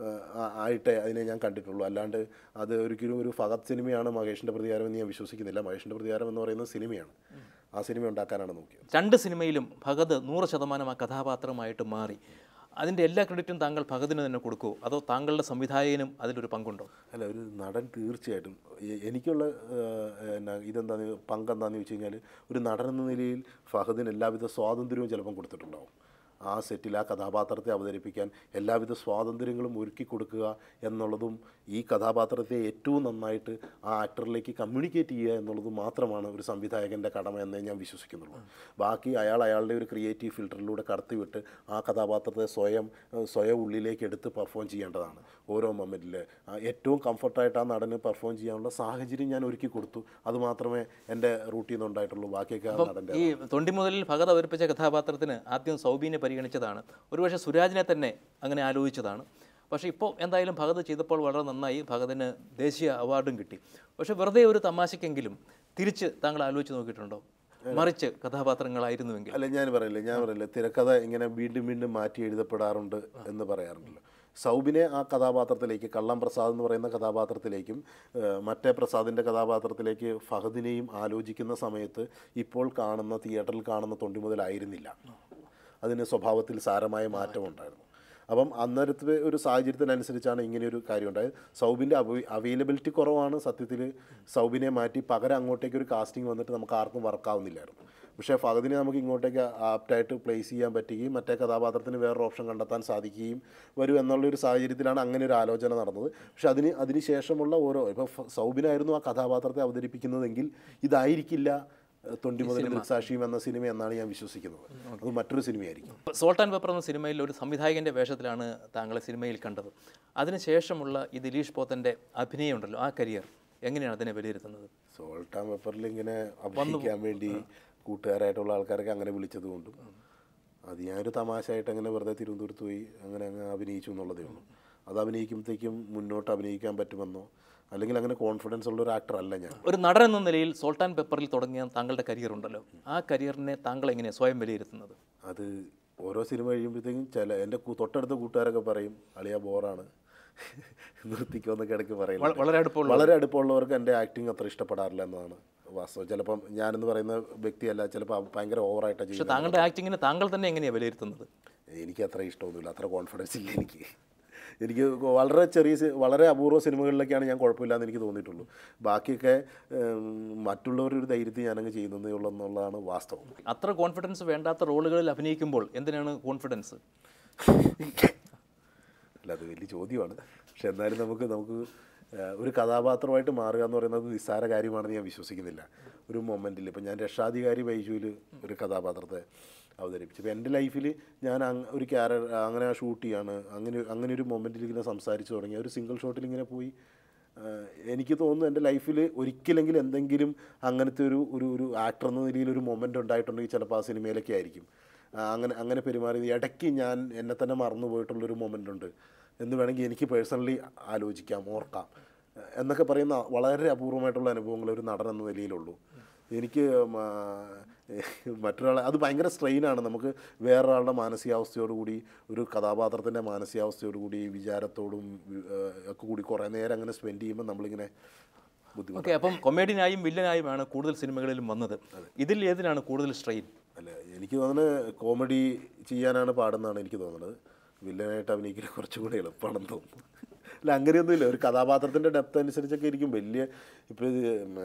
ആയിട്ടേ അതിനെ ഞാൻ കണ്ടിട്ടുള്ളൂ അല്ലാണ്ട് അത് ഒരിക്കലും ഒരു ഫഹദ് സിനിമയാണ് മഹേഷിൻ്റെ പ്രതികാരം എന്ന് ഞാൻ വിശ്വസിക്കുന്നില്ല മഹേഷിൻ്റെ പ്രതികാരം എന്ന് പറയുന്നത് സിനിമയാണ് ആ സിനിമ ഉണ്ടാക്കാനാണ് നോക്കിയത് രണ്ട് സിനിമയിലും ഭഗത് നൂറ് ശതമാനം ആ കഥാപാത്രമായിട്ട് മാറി അതിൻ്റെ എല്ലാ ക്രെഡിറ്റും താങ്കൾ ഭഗതിന് തന്നെ കൊടുക്കുമോ അതോ താങ്കളുടെ സംവിധായകനും അതിലൊരു പങ്കുണ്ടോ അല്ല ഒരു നടൻ തീർച്ചയായിട്ടും എ- എനിക്കുള്ള ഏഹ്, എന്നാ ഇതെന്താന്ന് പങ്കെന്താന്ന് വെച്ച് കഴിഞ്ഞാൽ ഒരു നടൻ എന്ന നിലയിൽ ഫഹദിന് എല്ലാവിധ സ്വാതന്ത്ര്യവും ചിലപ്പം കൊടുത്തിട്ടുണ്ടാവും ആ സെറ്റിൽ ആ കഥാപാത്രത്തെ അവതരിപ്പിക്കാൻ എല്ലാവിധ സ്വാതന്ത്ര്യങ്ങളും ഒരുക്കി കൊടുക്കുക എന്നുള്ളതും ഈ കഥാപാത്രത്തെ ഏറ്റവും നന്നായിട്ട് ആ ആക്ടറിലേക്ക് കമ്മ്യൂണിക്കേറ്റ് ചെയ്യുക എന്നുള്ളതും മാത്രമാണ് ഒരു സംവിധായകൻ്റെ കടമ എന്നേ ഞാൻ വിശ്വസിക്കുന്നുള്ളൂ ബാക്കി അയാൾ അയാളുടെ ഒരു ക്രിയേറ്റീവ് ഫിൽറ്ററിലൂടെ കടത്തിവിട്ട് ആ കഥാപാത്രത്തെ സ്വയം ഏഹ്, സ്വയം ഉള്ളിലേക്ക് എടുത്ത് പെർഫോം ചെയ്യേണ്ടതാണ് ഓരോ മൊമെൻറ്റിൽ ഏറ്റവും കംഫർട്ടായിട്ട് ആ നടന് പെർഫോം ചെയ്യാനുള്ള സാഹചര്യം ഞാൻ ഒരുക്കി കൊടുത്തു അത് മാത്രമേ എൻ്റെ റൂട്ടിൽ നിന്നുണ്ടായിട്ടുള്ളൂ ബാക്കിയൊക്കെ ആ നടൻ്റെ ഈ തൊണ്ടി മുതലിൽ ഭഗത് അവതരിപ്പിച്ച കഥാപാത്രത്തിന് ആദ്യം സൗബീനെ പരിഗണിച്ചതാണ് ഒരുപക്ഷെ സുരാജിനെ തന്നെ അങ്ങനെ ആലോചിച്ചതാണ് പക്ഷേ ഇപ്പോൾ എന്തായാലും ഭഗത് ചെയ്തപ്പോൾ വളരെ നന്നായി ഭഗതിന് ദേശീയ അവാർഡും കിട്ടി പക്ഷേ വെറുതെ ഒരു തമാശക്കെങ്കിലും തിരിച്ച് താങ്കൾ ആലോചിച്ച് നോക്കിയിട്ടുണ്ടോ മറിച്ച് കഥാപാത്രങ്ങളായിരുന്നുവെങ്കിൽ അല്ല ഞാൻ പറയില്ല ഞാൻ പറയില്ല തിരക്കഥ ഇങ്ങനെ വീണ്ടും വീണ്ടും മാറ്റി എഴുതപ്പെടാറുണ്ട് എന്ന് പറയാറുണ്ടല്ലോ സൗബിനെ ആ കഥാപാത്രത്തിലേക്ക് കള്ളം പ്രസാദ് എന്ന് പറയുന്ന കഥാപാത്രത്തിലേക്കും ഏഹ്, മറ്റേ പ്രസാദിൻ്റെ കഥാപാത്രത്തിലേക്ക് ഫഹദിനെയും ആലോചിക്കുന്ന സമയത്ത് ഇപ്പോൾ കാണുന്ന തിയേറ്ററിൽ കാണുന്ന തൊണ്ടി മുതലായിരുന്നില്ല അതിന് സ്വഭാവത്തിൽ സാരമായ മാറ്റമുണ്ടായിരുന്നു അപ്പം അന്നേരത്തെ ഒരു സാഹചര്യത്തിനനുസരിച്ചാണ് ഇങ്ങനെ ഒരു കാര്യം ഉണ്ടായത് സൗബിൻ്റെ അവൈലബിലിറ്റി കുറവാണ് സത്യത്തിൽ സൗബിനെ മാറ്റി പകരം അങ്ങോട്ടേക്ക് ഒരു കാസ്റ്റിംഗ് വന്നിട്ട് നമുക്ക് ആർക്കും വർക്കാവുന്നില്ലായിരുന്നു പക്ഷേ ഫഹദിനെ നമുക്ക് ഇങ്ങോട്ടേക്ക് ആപ്റ്റായിട്ട് പ്ലേസ് ചെയ്യാൻ പറ്റുകയും മറ്റേ കഥാപാത്രത്തിന് വേറൊരു ഓപ്ഷൻ കണ്ടെത്താൻ സാധിക്കുകയും വരും എന്നുള്ളൊരു സാഹചര്യത്തിലാണ് അങ്ങനെ ഒരു ആലോചന നടന്നത് പക്ഷെ അതിന് അതിന് ശേഷമുള്ള ഓരോ ഇപ്പോൾ സൗബിനായിരുന്നു ആ കഥാപാത്രത്തെ അവതരിപ്പിക്കുന്നതെങ്കിൽ ഇതായിരിക്കില്ല ഏഹ്, തൊണ്ടി മുതൽ ദൃക്സാക്ഷിയും എന്ന സിനിമ എന്നാണ് ഞാൻ വിശ്വസിക്കുന്നത് അത് മറ്റൊരു സിനിമയായിരിക്കും സോൾട്ട് ആൻഡ് പെപ്പർ എന്ന സിനിമയിൽ ഒരു സംവിധായകൻ്റെ വേഷത്തിലാണ് താങ്കളെ സിനിമയിൽ കണ്ടത് അതിനുശേഷമുള്ള ഈ ദിലീഷ് പോത്തൻ്റെ അഭിനയം ഉണ്ടല്ലോ ആ കരിയർ എങ്ങനെയാണ് അതിനെ വിലയിരുത്തുന്നത് സോൾട്ട് ആൻഡ് പെപ്പറിൽ ഇങ്ങനെ അഭിനയിക്കാൻ വേണ്ടി കൂട്ടുകാരായിട്ടുള്ള ആൾക്കാരൊക്കെ അങ്ങനെ വിളിച്ചത് കൊണ്ടും അത് ഞാനൊരു തമാശയായിട്ട് അങ്ങനെ വെറുതെ തിരുവനന്തപുരത്ത് പോയി അങ്ങനെ അങ്ങ് അഭിനയിച്ചു എന്നുള്ളതേ ഉള്ളൂ അത് അഭിനയിക്കുമ്പോഴത്തേക്കും മുന്നോട്ട് അഭിനയിക്കാൻ പറ്റുമെന്നോ അല്ലെങ്കിൽ അങ്ങനെ കോൺഫിഡൻസ് ഉള്ള ഒരു ആക്ടർ അല്ല ഞാൻ ഒരു നടൻ എന്ന നിലയിൽ സോൾട്ട് ആൻഡ് പെപ്പറിൽ തുടങ്ങിയ താങ്കളുടെ കരിയർ ഉണ്ടല്ലോ ആ കരിയറിനെ താങ്കൾ എങ്ങനെയാണ് സ്വയം വിലയിരുത്തുന്നത് അത് ഓരോ സിനിമ കഴിയുമ്പോഴത്തേക്കും ചില എൻ്റെ കു- തൊട്ടടുത്ത കൂട്ടുകാരൊക്കെ പറയും അളിയ ബോറാണ് നിർത്തിക്കോന്നൊക്കെ ഇടയ്ക്ക് പറയും വള- വളരെ അടുപ്പമുള്ള വളരെ അടുപ്പമുള്ളവർക്ക് എൻ്റെ ആക്ടിങ് അത്ര ഇഷ്ടപ്പെടാറില്ല എന്നതാണ് വാസ്തവം ചിലപ്പം ഞാനെന്ന് പറയുന്ന വ്യക്തിയല്ല ചിലപ്പോൾ ഭയങ്കര ഓവറായിട്ടാണ് പക്ഷെ ചെയ്യുന്നത് താങ്കളുടെ ആക്ടിങ്ങിനെ താങ്കൾ തന്നെ എങ്ങനെയാണ് വിലയിരുത്തുന്നത് എനിക്ക് അത്ര ഇഷ്ടമൊന്നുമില്ല അത്ര കോൺഫിഡൻസ് ഇല്ല എനിക്ക് എനിക്ക് വളരെ ചെറിയ സി- വളരെ അപൂർവ സിനിമകളിലൊക്കെയാണ് ഞാൻ കുഴപ്പമില്ലാന്ന് എനിക്ക് തോന്നിയിട്ടുള്ളൂ ബാക്കിയൊക്കെ ഉം, മറ്റുള്ളവരുടെ ഒരു ധൈര്യത്തിൽ ഞാനങ്ങ് ചെയ്യുന്നതേ ഉള്ളൂ എന്നുള്ളതാണ് വാസ്തവം അത്ര കോൺഫിഡൻസ് വേണ്ടാത്ത റോളുകളിൽ അഭിനയിക്കുമ്പോൾ എന്തിനാണ് കോൺഫിഡൻസ് അല്ല അത് വലിയ ചോദ്യമാണ് പക്ഷെ എന്നാലും നമുക്ക് നമുക്ക് ആ, ഒരു കഥാപാത്രമായിട്ട് മാറുക എന്ന് പറയുന്നത് നിസ്സാര കാര്യമാണെന്ന് ഞാൻ വിശ്വസിക്കുന്നില്ല ഒരു മൊമെൻറ്റിൽ ഇപ്പം ഞാൻ രക്ഷാധികാരി ബൈജുവിൽ ഒരു കഥാപാത്രത്തെ അവതരിപ്പിച്ചു ഇപ്പോൾ എൻ്റെ ലൈഫിൽ ഞാൻ അങ് ഒരു ക്യാര അങ്ങനെ ഷൂട്ട് ചെയ്യാണ് അങ്ങനെ അങ്ങനെ ഒരു മൊമെൻറ്റിൽ ഇങ്ങനെ സംസാരിച്ചു തുടങ്ങി ഒരു സിംഗിൾ ഷോട്ടിൽ ഇങ്ങനെ പോയി ആ, എനിക്ക് തോന്നുന്നു എൻ്റെ ലൈഫിൽ ഒരിക്കലെങ്കിലും എന്തെങ്കിലും അങ്ങനത്തെ ഒരു ഒരു ഒരു ആക്ടർ എന്ന നിലയിൽ ഒരു മൊമെൻ്റ് ഉണ്ടായിട്ടുണ്ടെങ്കിൽ ചിലപ്പോൾ ആ സിനിമയിലൊക്കെ ആയിരിക്കും ആ, അങ്ങനെ അങ്ങനെ പെരുമാറിയത് ഇടയ്ക്ക് ഞാൻ എന്നെ തന്നെ മറന്നു പോയിട്ടുള്ളൊരു മൊമെൻ്റ് ഉണ്ട് എന്ന് വേണമെങ്കിൽ എനിക്ക് പേഴ്സണലി ആലോചിക്കാം ഓർക്കാം എന്നൊക്കെ പറയുന്ന വളരെ അപൂർവമായിട്ടുള്ള അനുഭവങ്ങൾ ഒരു നടൻ എന്ന നിലയിലുള്ളൂ എനിക്ക് ഉം, ആ, മറ്റൊരാളെ അത് ഭയങ്കര സ്ട്രെയിനാണ് നമുക്ക് വേറൊരാളുടെ മാനസികാവസ്ഥയോട് കൂടി ഒരു കഥാപാത്രത്തിൻ്റെ മാനസികാവസ്ഥയോട് കൂടി വിചാരത്തോടും വി- ആ, ഒക്കെ കൂടി കുറേ നേരം അങ്ങനെ സ്പെൻഡ് ചെയ്യുമ്പോൾ നമ്മളിങ്ങനെ ബുദ്ധിമുട്ട് ഓക്കെ അപ്പം കൊമേഡിയനായും വില്ലനായുമാണ് കൂടുതൽ സിനിമകളിലും വന്നത് ഇതിൽ ഏതിനാണ് കൂടുതൽ സ്ട്രെയിൻ അല്ല എനിക്ക് തോന്നുന്നത് കോമഡി ചെയ്യാനാണ് പാടുന്നതാണ് എനിക്ക് തോന്നുന്നത് വില്ലനായിട്ട് അഭിനയിക്കൽ കുറച്ചും കൂടെ എളുപ്പമാണെന്ന് തോന്നുന്നു അല്ല അങ്ങനെയൊന്നുമില്ല ഒരു കഥാപാത്രത്തിൻ്റെ ഡെപ്ത് അനുസരിച്ചൊക്കെ ഇരിക്കും വലിയ ഇപ്പോൾ ഇത്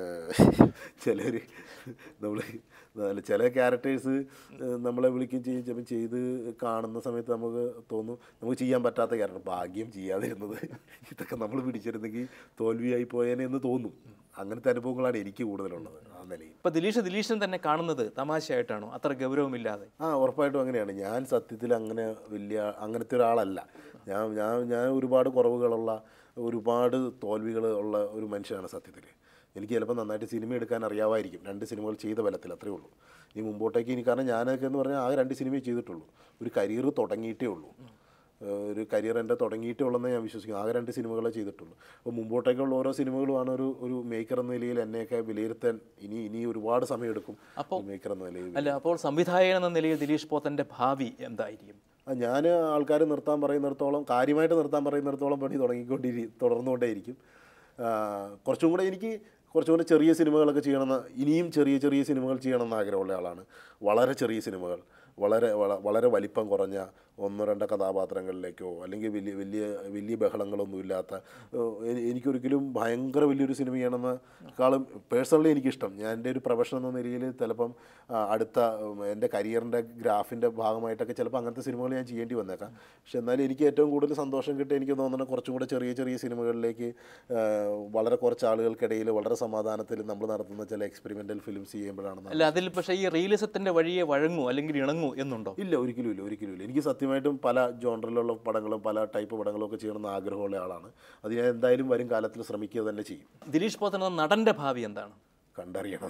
ചിലർ നമ്മൾ അല്ല ചില ക്യാരക്ടേഴ്സ് നമ്മളെ വിളിക്കുകയും ചെയ്യും ചിലപ്പോൾ ചെയ്ത് കാണുന്ന സമയത്ത് നമുക്ക് തോന്നും നമുക്ക് ചെയ്യാൻ പറ്റാത്ത ക്യാരക്ടർ ഭാഗ്യം ചെയ്യാതിരുന്നത് ഇതൊക്കെ നമ്മൾ പിടിച്ചിരുന്നെങ്കിൽ തോൽവിയായി പോയേനെ എന്ന് തോന്നും അങ്ങനത്തെ അനുഭവങ്ങളാണ് എനിക്ക് കൂടുതലുള്ളത് ആ നിലയിൽ ഇപ്പം ദിലീഷ് ദിലീഷൻ തന്നെ കാണുന്നത് തമാശയായിട്ടാണോ അത്ര ഗൗരവമില്ലാതെ ആ ഉറപ്പായിട്ടും അങ്ങനെയാണ് ഞാൻ സത്യത്തിൽ അങ്ങനെ വലിയ അങ്ങനത്തെ ഒരാളല്ല ഞാൻ ഞാൻ ഞാൻ ഒരുപാട് കുറവുകളുള്ള ഒരുപാട് തോൽവികൾ ഉള്ള ഒരു മനുഷ്യനാണ് സത്യത്തിൽ എനിക്ക് ചിലപ്പോൾ നന്നായിട്ട് സിനിമ എടുക്കാൻ അറിയാമായിരിക്കും രണ്ട് സിനിമകൾ ചെയ്ത ബലത്തിൽ അത്രേ ഉള്ളൂ ഇനി മുമ്പോട്ടേക്ക് ഇനി കാരണം ഞാനൊക്കെ എന്ന് പറഞ്ഞാൽ ആകെ രണ്ട് സിനിമയെ ചെയ്തിട്ടുള്ളൂ ഒരു കരിയർ തുടങ്ങിയിട്ടേ ഉള്ളൂ ഏഹ് ഒരു കരിയർ എൻ്റെ തുടങ്ങിയിട്ടേ ഉള്ളെന്ന് ഞാൻ വിശ്വസിക്കുന്നു ആകെ രണ്ട് സിനിമകളെ ചെയ്തിട്ടുള്ളൂ അപ്പോൾ മുമ്പോട്ടേക്കുള്ള ഓരോ സിനിമകളുമാണ് ഒരു ഒരു മേക്കർ എന്ന നിലയിൽ എന്നെയൊക്കെ വിലയിരുത്താൻ ഇനി ഇനി ഒരുപാട് സമയമെടുക്കും മേക്കർ എന്ന നിലയിൽ അല്ല അപ്പോൾ സംവിധായകൻ എന്ന നിലയിൽ ദിലീഷ് പോത്തൻ്റെ ഭാവി എന്തായിരിക്കും ഞാൻ ആൾക്കാർ നിർത്താൻ പറയുന്നിടത്തോളം കാര്യമായിട്ട് നിർത്താൻ പറയുന്നിടത്തോളം പണി തുടങ്ങിക്കൊണ്ടിരി തുടർന്നുകൊണ്ടേയിരിക്കും ആ, കുറച്ചും കൂടെ എനിക്ക് കുറച്ചും കൂടെ ചെറിയ സിനിമകളൊക്കെ ചെയ്യണമെന്ന് ഇനിയും ചെറിയ ചെറിയ സിനിമകൾ ചെയ്യണമെന്ന് ആഗ്രഹമുള്ള ആളാണ് വളരെ ചെറിയ സിനിമകൾ വളരെ വള- വളരെ വലിപ്പം കുറഞ്ഞ ഒന്നോ രണ്ടോ കഥാപാത്രങ്ങളിലേക്കോ അല്ലെങ്കിൽ വലിയ വലിയ വലിയ ബഹളങ്ങളൊന്നും ഇല്ലാത്ത ഏഹ്, എ- എനിക്കൊരിക്കലും ഭയങ്കര വലിയൊരു സിനിമ ചെയ്യണമെന്നേക്കാളും പേഴ്സണലി എനിക്കിഷ്ടം ഞാൻ എൻ്റെ ഒരു പ്രൊഫഷൻ എന്ന നിലയിൽ ചിലപ്പം ആ, അടുത്ത ഉം, എൻ്റെ കരിയറിൻ്റെ ഗ്രാഫിൻ്റെ ഭാഗമായിട്ടൊക്കെ ചിലപ്പോൾ അങ്ങനത്തെ സിനിമകൾ ഞാൻ ചെയ്യേണ്ടി വന്നേക്കാം പക്ഷെ എന്നാലും എനിക്ക് ഏറ്റവും കൂടുതൽ സന്തോഷം കിട്ടുക എനിക്ക് തോന്നുന്നത് കുറച്ചും കൂടെ ചെറിയ ചെറിയ സിനിമകളിലേക്ക് ആ, വളരെ കുറച്ച് ആളുകൾക്കിടയിൽ വളരെ സമാധാനത്തിൽ നമ്മൾ നടത്തുന്ന ചില എക്സ്പെരിമെൻ്റൽ ഫിലിംസ് ചെയ്യുമ്പോഴാണ് അല്ല അതിൽ പക്ഷേ ഈ റിയലിസത്തിൻ്റെ വഴിയെ വഴങ്ങൂ അല്ലെങ്കിൽ ഇണങ്ങൂ എന്നുണ്ടോ ഇല്ല ഒരിക്കലും ഇല്ല ഒരിക്കലും ഇല്ല എനിക്ക് സത്യമായിട്ടും പല ജോണറിലുള്ള പടങ്ങളും പല ടൈപ്പ് പടങ്ങളും ഒക്കെ ചെയ്യണമെന്ന് ആഗ്രഹമുള്ള ആളാണ് അത് ഞാൻ എന്തായാലും വരും കാലത്തിൽ ശ്രമിക്കുക തന്നെ ചെയ്യും ദിലീഷ് പോത്തൻ എന്ന നടൻ്റെ ഭാവി എന്താണ് കണ്ടറിയണം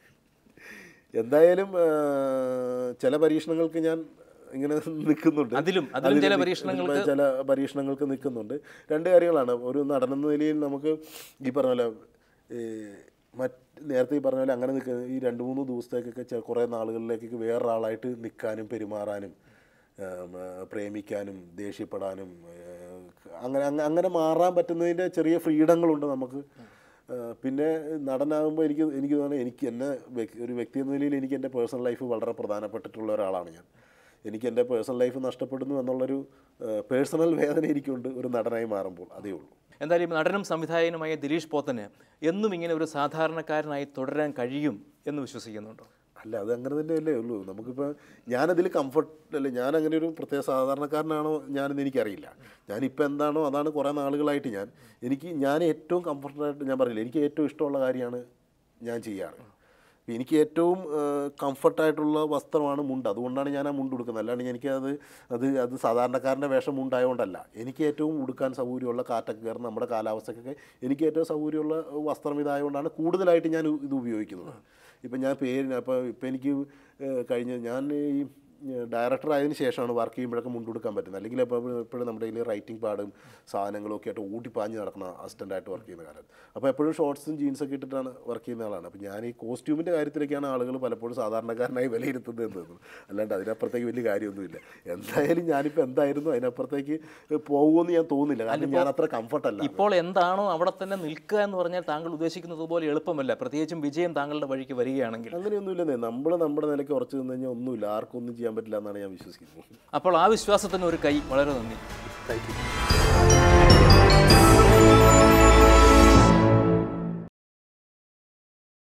എന്തായാലും ആ, ചില പരീക്ഷണങ്ങൾക്ക് ഞാൻ ഇങ്ങനെ നിൽക്കുന്നുണ്ട് അതിലും അതിലും ചില അതിൽ പരീക്ഷണങ്ങൾക്ക് ചില പരീക്ഷണങ്ങൾക്ക് നിൽക്കുന്നുണ്ട് രണ്ട് കാര്യങ്ങളാണ് ഒരു നടനെന്ന നിലയിൽ നമുക്ക് ഈ പറഞ്ഞ പോലെ ഈ മറ്റ് നേരത്തെ ഈ പറഞ്ഞ പോലെ അങ്ങനെ നിൽക്കുന്ന ഈ രണ്ട് മൂന്ന് ദിവസത്തേക്കൊക്കെ ചെ- കുറേ നാളുകളിലേക്കൊക്കെ വേറൊരാളായിട്ട് നിൽക്കാനും പെരുമാറാനും ഉം, ആ, പ്രേമിക്കാനും ദേഷ്യപ്പെടാനും ഏഹ്, അങ്ങനെ അങ്ങ- അങ്ങനെ മാറാൻ പറ്റുന്നതിൻ്റെ ചെറിയ ഫ്രീഡങ്ങളുണ്ട് നമുക്ക് ആ, പിന്നെ നടനാകുമ്പോൾ എനിക്ക് എനിക്ക് തോന്നുന്നത് എനിക്ക് എന്നെ വ്യക്- ഒരു വ്യക്തി എന്ന നിലയിൽ എനിക്ക് എൻ്റെ പേഴ്സണൽ ലൈഫ് വളരെ പ്രധാനപ്പെട്ടിട്ടുള്ള ഒരാളാണ് ഞാൻ എനിക്ക് എൻ്റെ പേഴ്സണൽ ലൈഫ് നഷ്ടപ്പെടുന്നു എന്നുള്ളൊരു പേഴ്സണൽ വേദന എനിക്കുണ്ട് ഒരു നടനായി മാറുമ്പോൾ അതേ ഉള്ളൂ എന്തായാലും നടനും സംവിധായകനുമായ ദിലീഷ് പോത്തന് എന്നും ഇങ്ങനെ ഒരു സാധാരണക്കാരനായി തുടരാൻ കഴിയും എന്ന് വിശ്വസിക്കുന്നുണ്ടോ അല്ല അത് അങ്ങനെ തന്നെയല്ലേ ഉള്ളൂ നമുക്കിപ്പോൾ ഞാനതിൽ കംഫർട്ട് അല്ല ഞാൻ അങ്ങനെ ഒരു പ്രത്യേക സാധാരണക്കാരനാണോ ഞാനെന്ന് എനിക്കറിയില്ല ഞാനിപ്പോൾ എന്താണോ അതാണ് കുറേ നാളുകളായിട്ട് ഞാൻ എനിക്ക് ഞാൻ ഏറ്റവും കംഫർട്ടായിട്ട് ഞാൻ പറയില്ല എനിക്ക് ഏറ്റവും ഇഷ്ടമുള്ള കാര്യമാണ് ഞാൻ ചെയ്യാറ് അപ്പോൾ എനിക്ക് ഏറ്റവും കംഫർട്ടായിട്ടുള്ള വസ്ത്രമാണ് മുണ്ട് അതുകൊണ്ടാണ് ഞാൻ ആ മുണ്ട് ഉടുക്കുന്നത് അല്ലാണ്ട് എനിക്കത് അത് അത് സാധാരണക്കാരൻ്റെ വേഷം മുണ്ടായതുകൊണ്ടല്ല എനിക്ക് ഏറ്റവും ഉടുക്കാൻ സൗകര്യമുള്ള കാറ്റൊക്കെ കയറുന്ന നമ്മുടെ കാലാവസ്ഥക്കൊക്കെ എനിക്ക് ഏറ്റവും സൗകര്യമുള്ള വസ്ത്രം ഇതായതുകൊണ്ടാണ് കൂടുതലായിട്ട് ഞാൻ ഇത് ഉപയോഗിക്കുന്നത് ഇപ്പം ഞാൻ പേര് അപ്പോൾ ഇപ്പം എനിക്ക് ഏഹ്, കഴിഞ്ഞ ഞാൻ ഈ ഡയറക്ടർ ആയതിനു ശേഷമാണ് വർക്ക് ചെയ്യുമ്പോഴൊക്കെ മുണ്ടുകൊടുക്കാൻ പറ്റുന്നത് അല്ലെങ്കിൽ ഇപ്പോൾ എപ്പോഴും നമ്മുടെ കയ്യിൽ റൈറ്റിംഗ് പാടും സാധനങ്ങളും ഒക്കെ ആയിട്ട് ഓടിപ്പാഞ്ഞ് നടക്കുന്ന അസിസ്റ്റൻ്റായിട്ട് വർക്ക് ചെയ്യുന്ന കാലത്ത് അപ്പോൾ എപ്പോഴും ഷോർട്സും ജീൻസൊക്കെ ഇട്ടിട്ടാണ് വർക്ക് ചെയ്യുന്ന ആളാണ് അപ്പോൾ ഞാൻ ഈ കോസ്റ്റ്യൂമിൻ്റെ കാര്യത്തിലൊക്കെയാണ് ആളുകൾ പലപ്പോഴും സാധാരണക്കാരനായി വിലയിരുത്തുന്നത് എന്ന് തോന്നുന്നു അല്ലാണ്ട് അതിനപ്പുറത്തേക്ക് വലിയ കാര്യമൊന്നുമില്ല എന്തായാലും ഞാനിപ്പോൾ എന്തായിരുന്നു അതിനപ്പുറത്തേക്ക് പോകുമെന്ന് ഞാൻ തോന്നുന്നില്ല കാരണം ഞാൻ അത്ര കംഫർട്ടല്ല ഇപ്പോൾ എന്താണോ അവിടെ തന്നെ നിൽക്കുക എന്ന് പറഞ്ഞാൽ താങ്കൾ ഉദ്ദേശിക്കുന്നത് പോലെ എളുപ്പമല്ല പ്രത്യേകിച്ചും വിജയം താങ്കളുടെ വഴിക്ക് വരികയാണെങ്കിൽ അങ്ങനെയൊന്നുമില്ലെന്നേ നമ്മൾ നമ്മുടെ നിലയ്ക്ക് ഉറച്ചു നിന്ന് കഴിഞ്ഞാൽ ഒന്നുമില്ല ആർക്കൊന്നും ചെയ്യാൻ ചെയ്യാൻ പറ്റില്ല എന്നാണ് ഞാൻ വിശ്വസിക്കുന്നത് അപ്പോൾ ആ വിശ്വാസത്തിന് ഒരു കൈ വളരെ നന്ദി താങ്ക് യു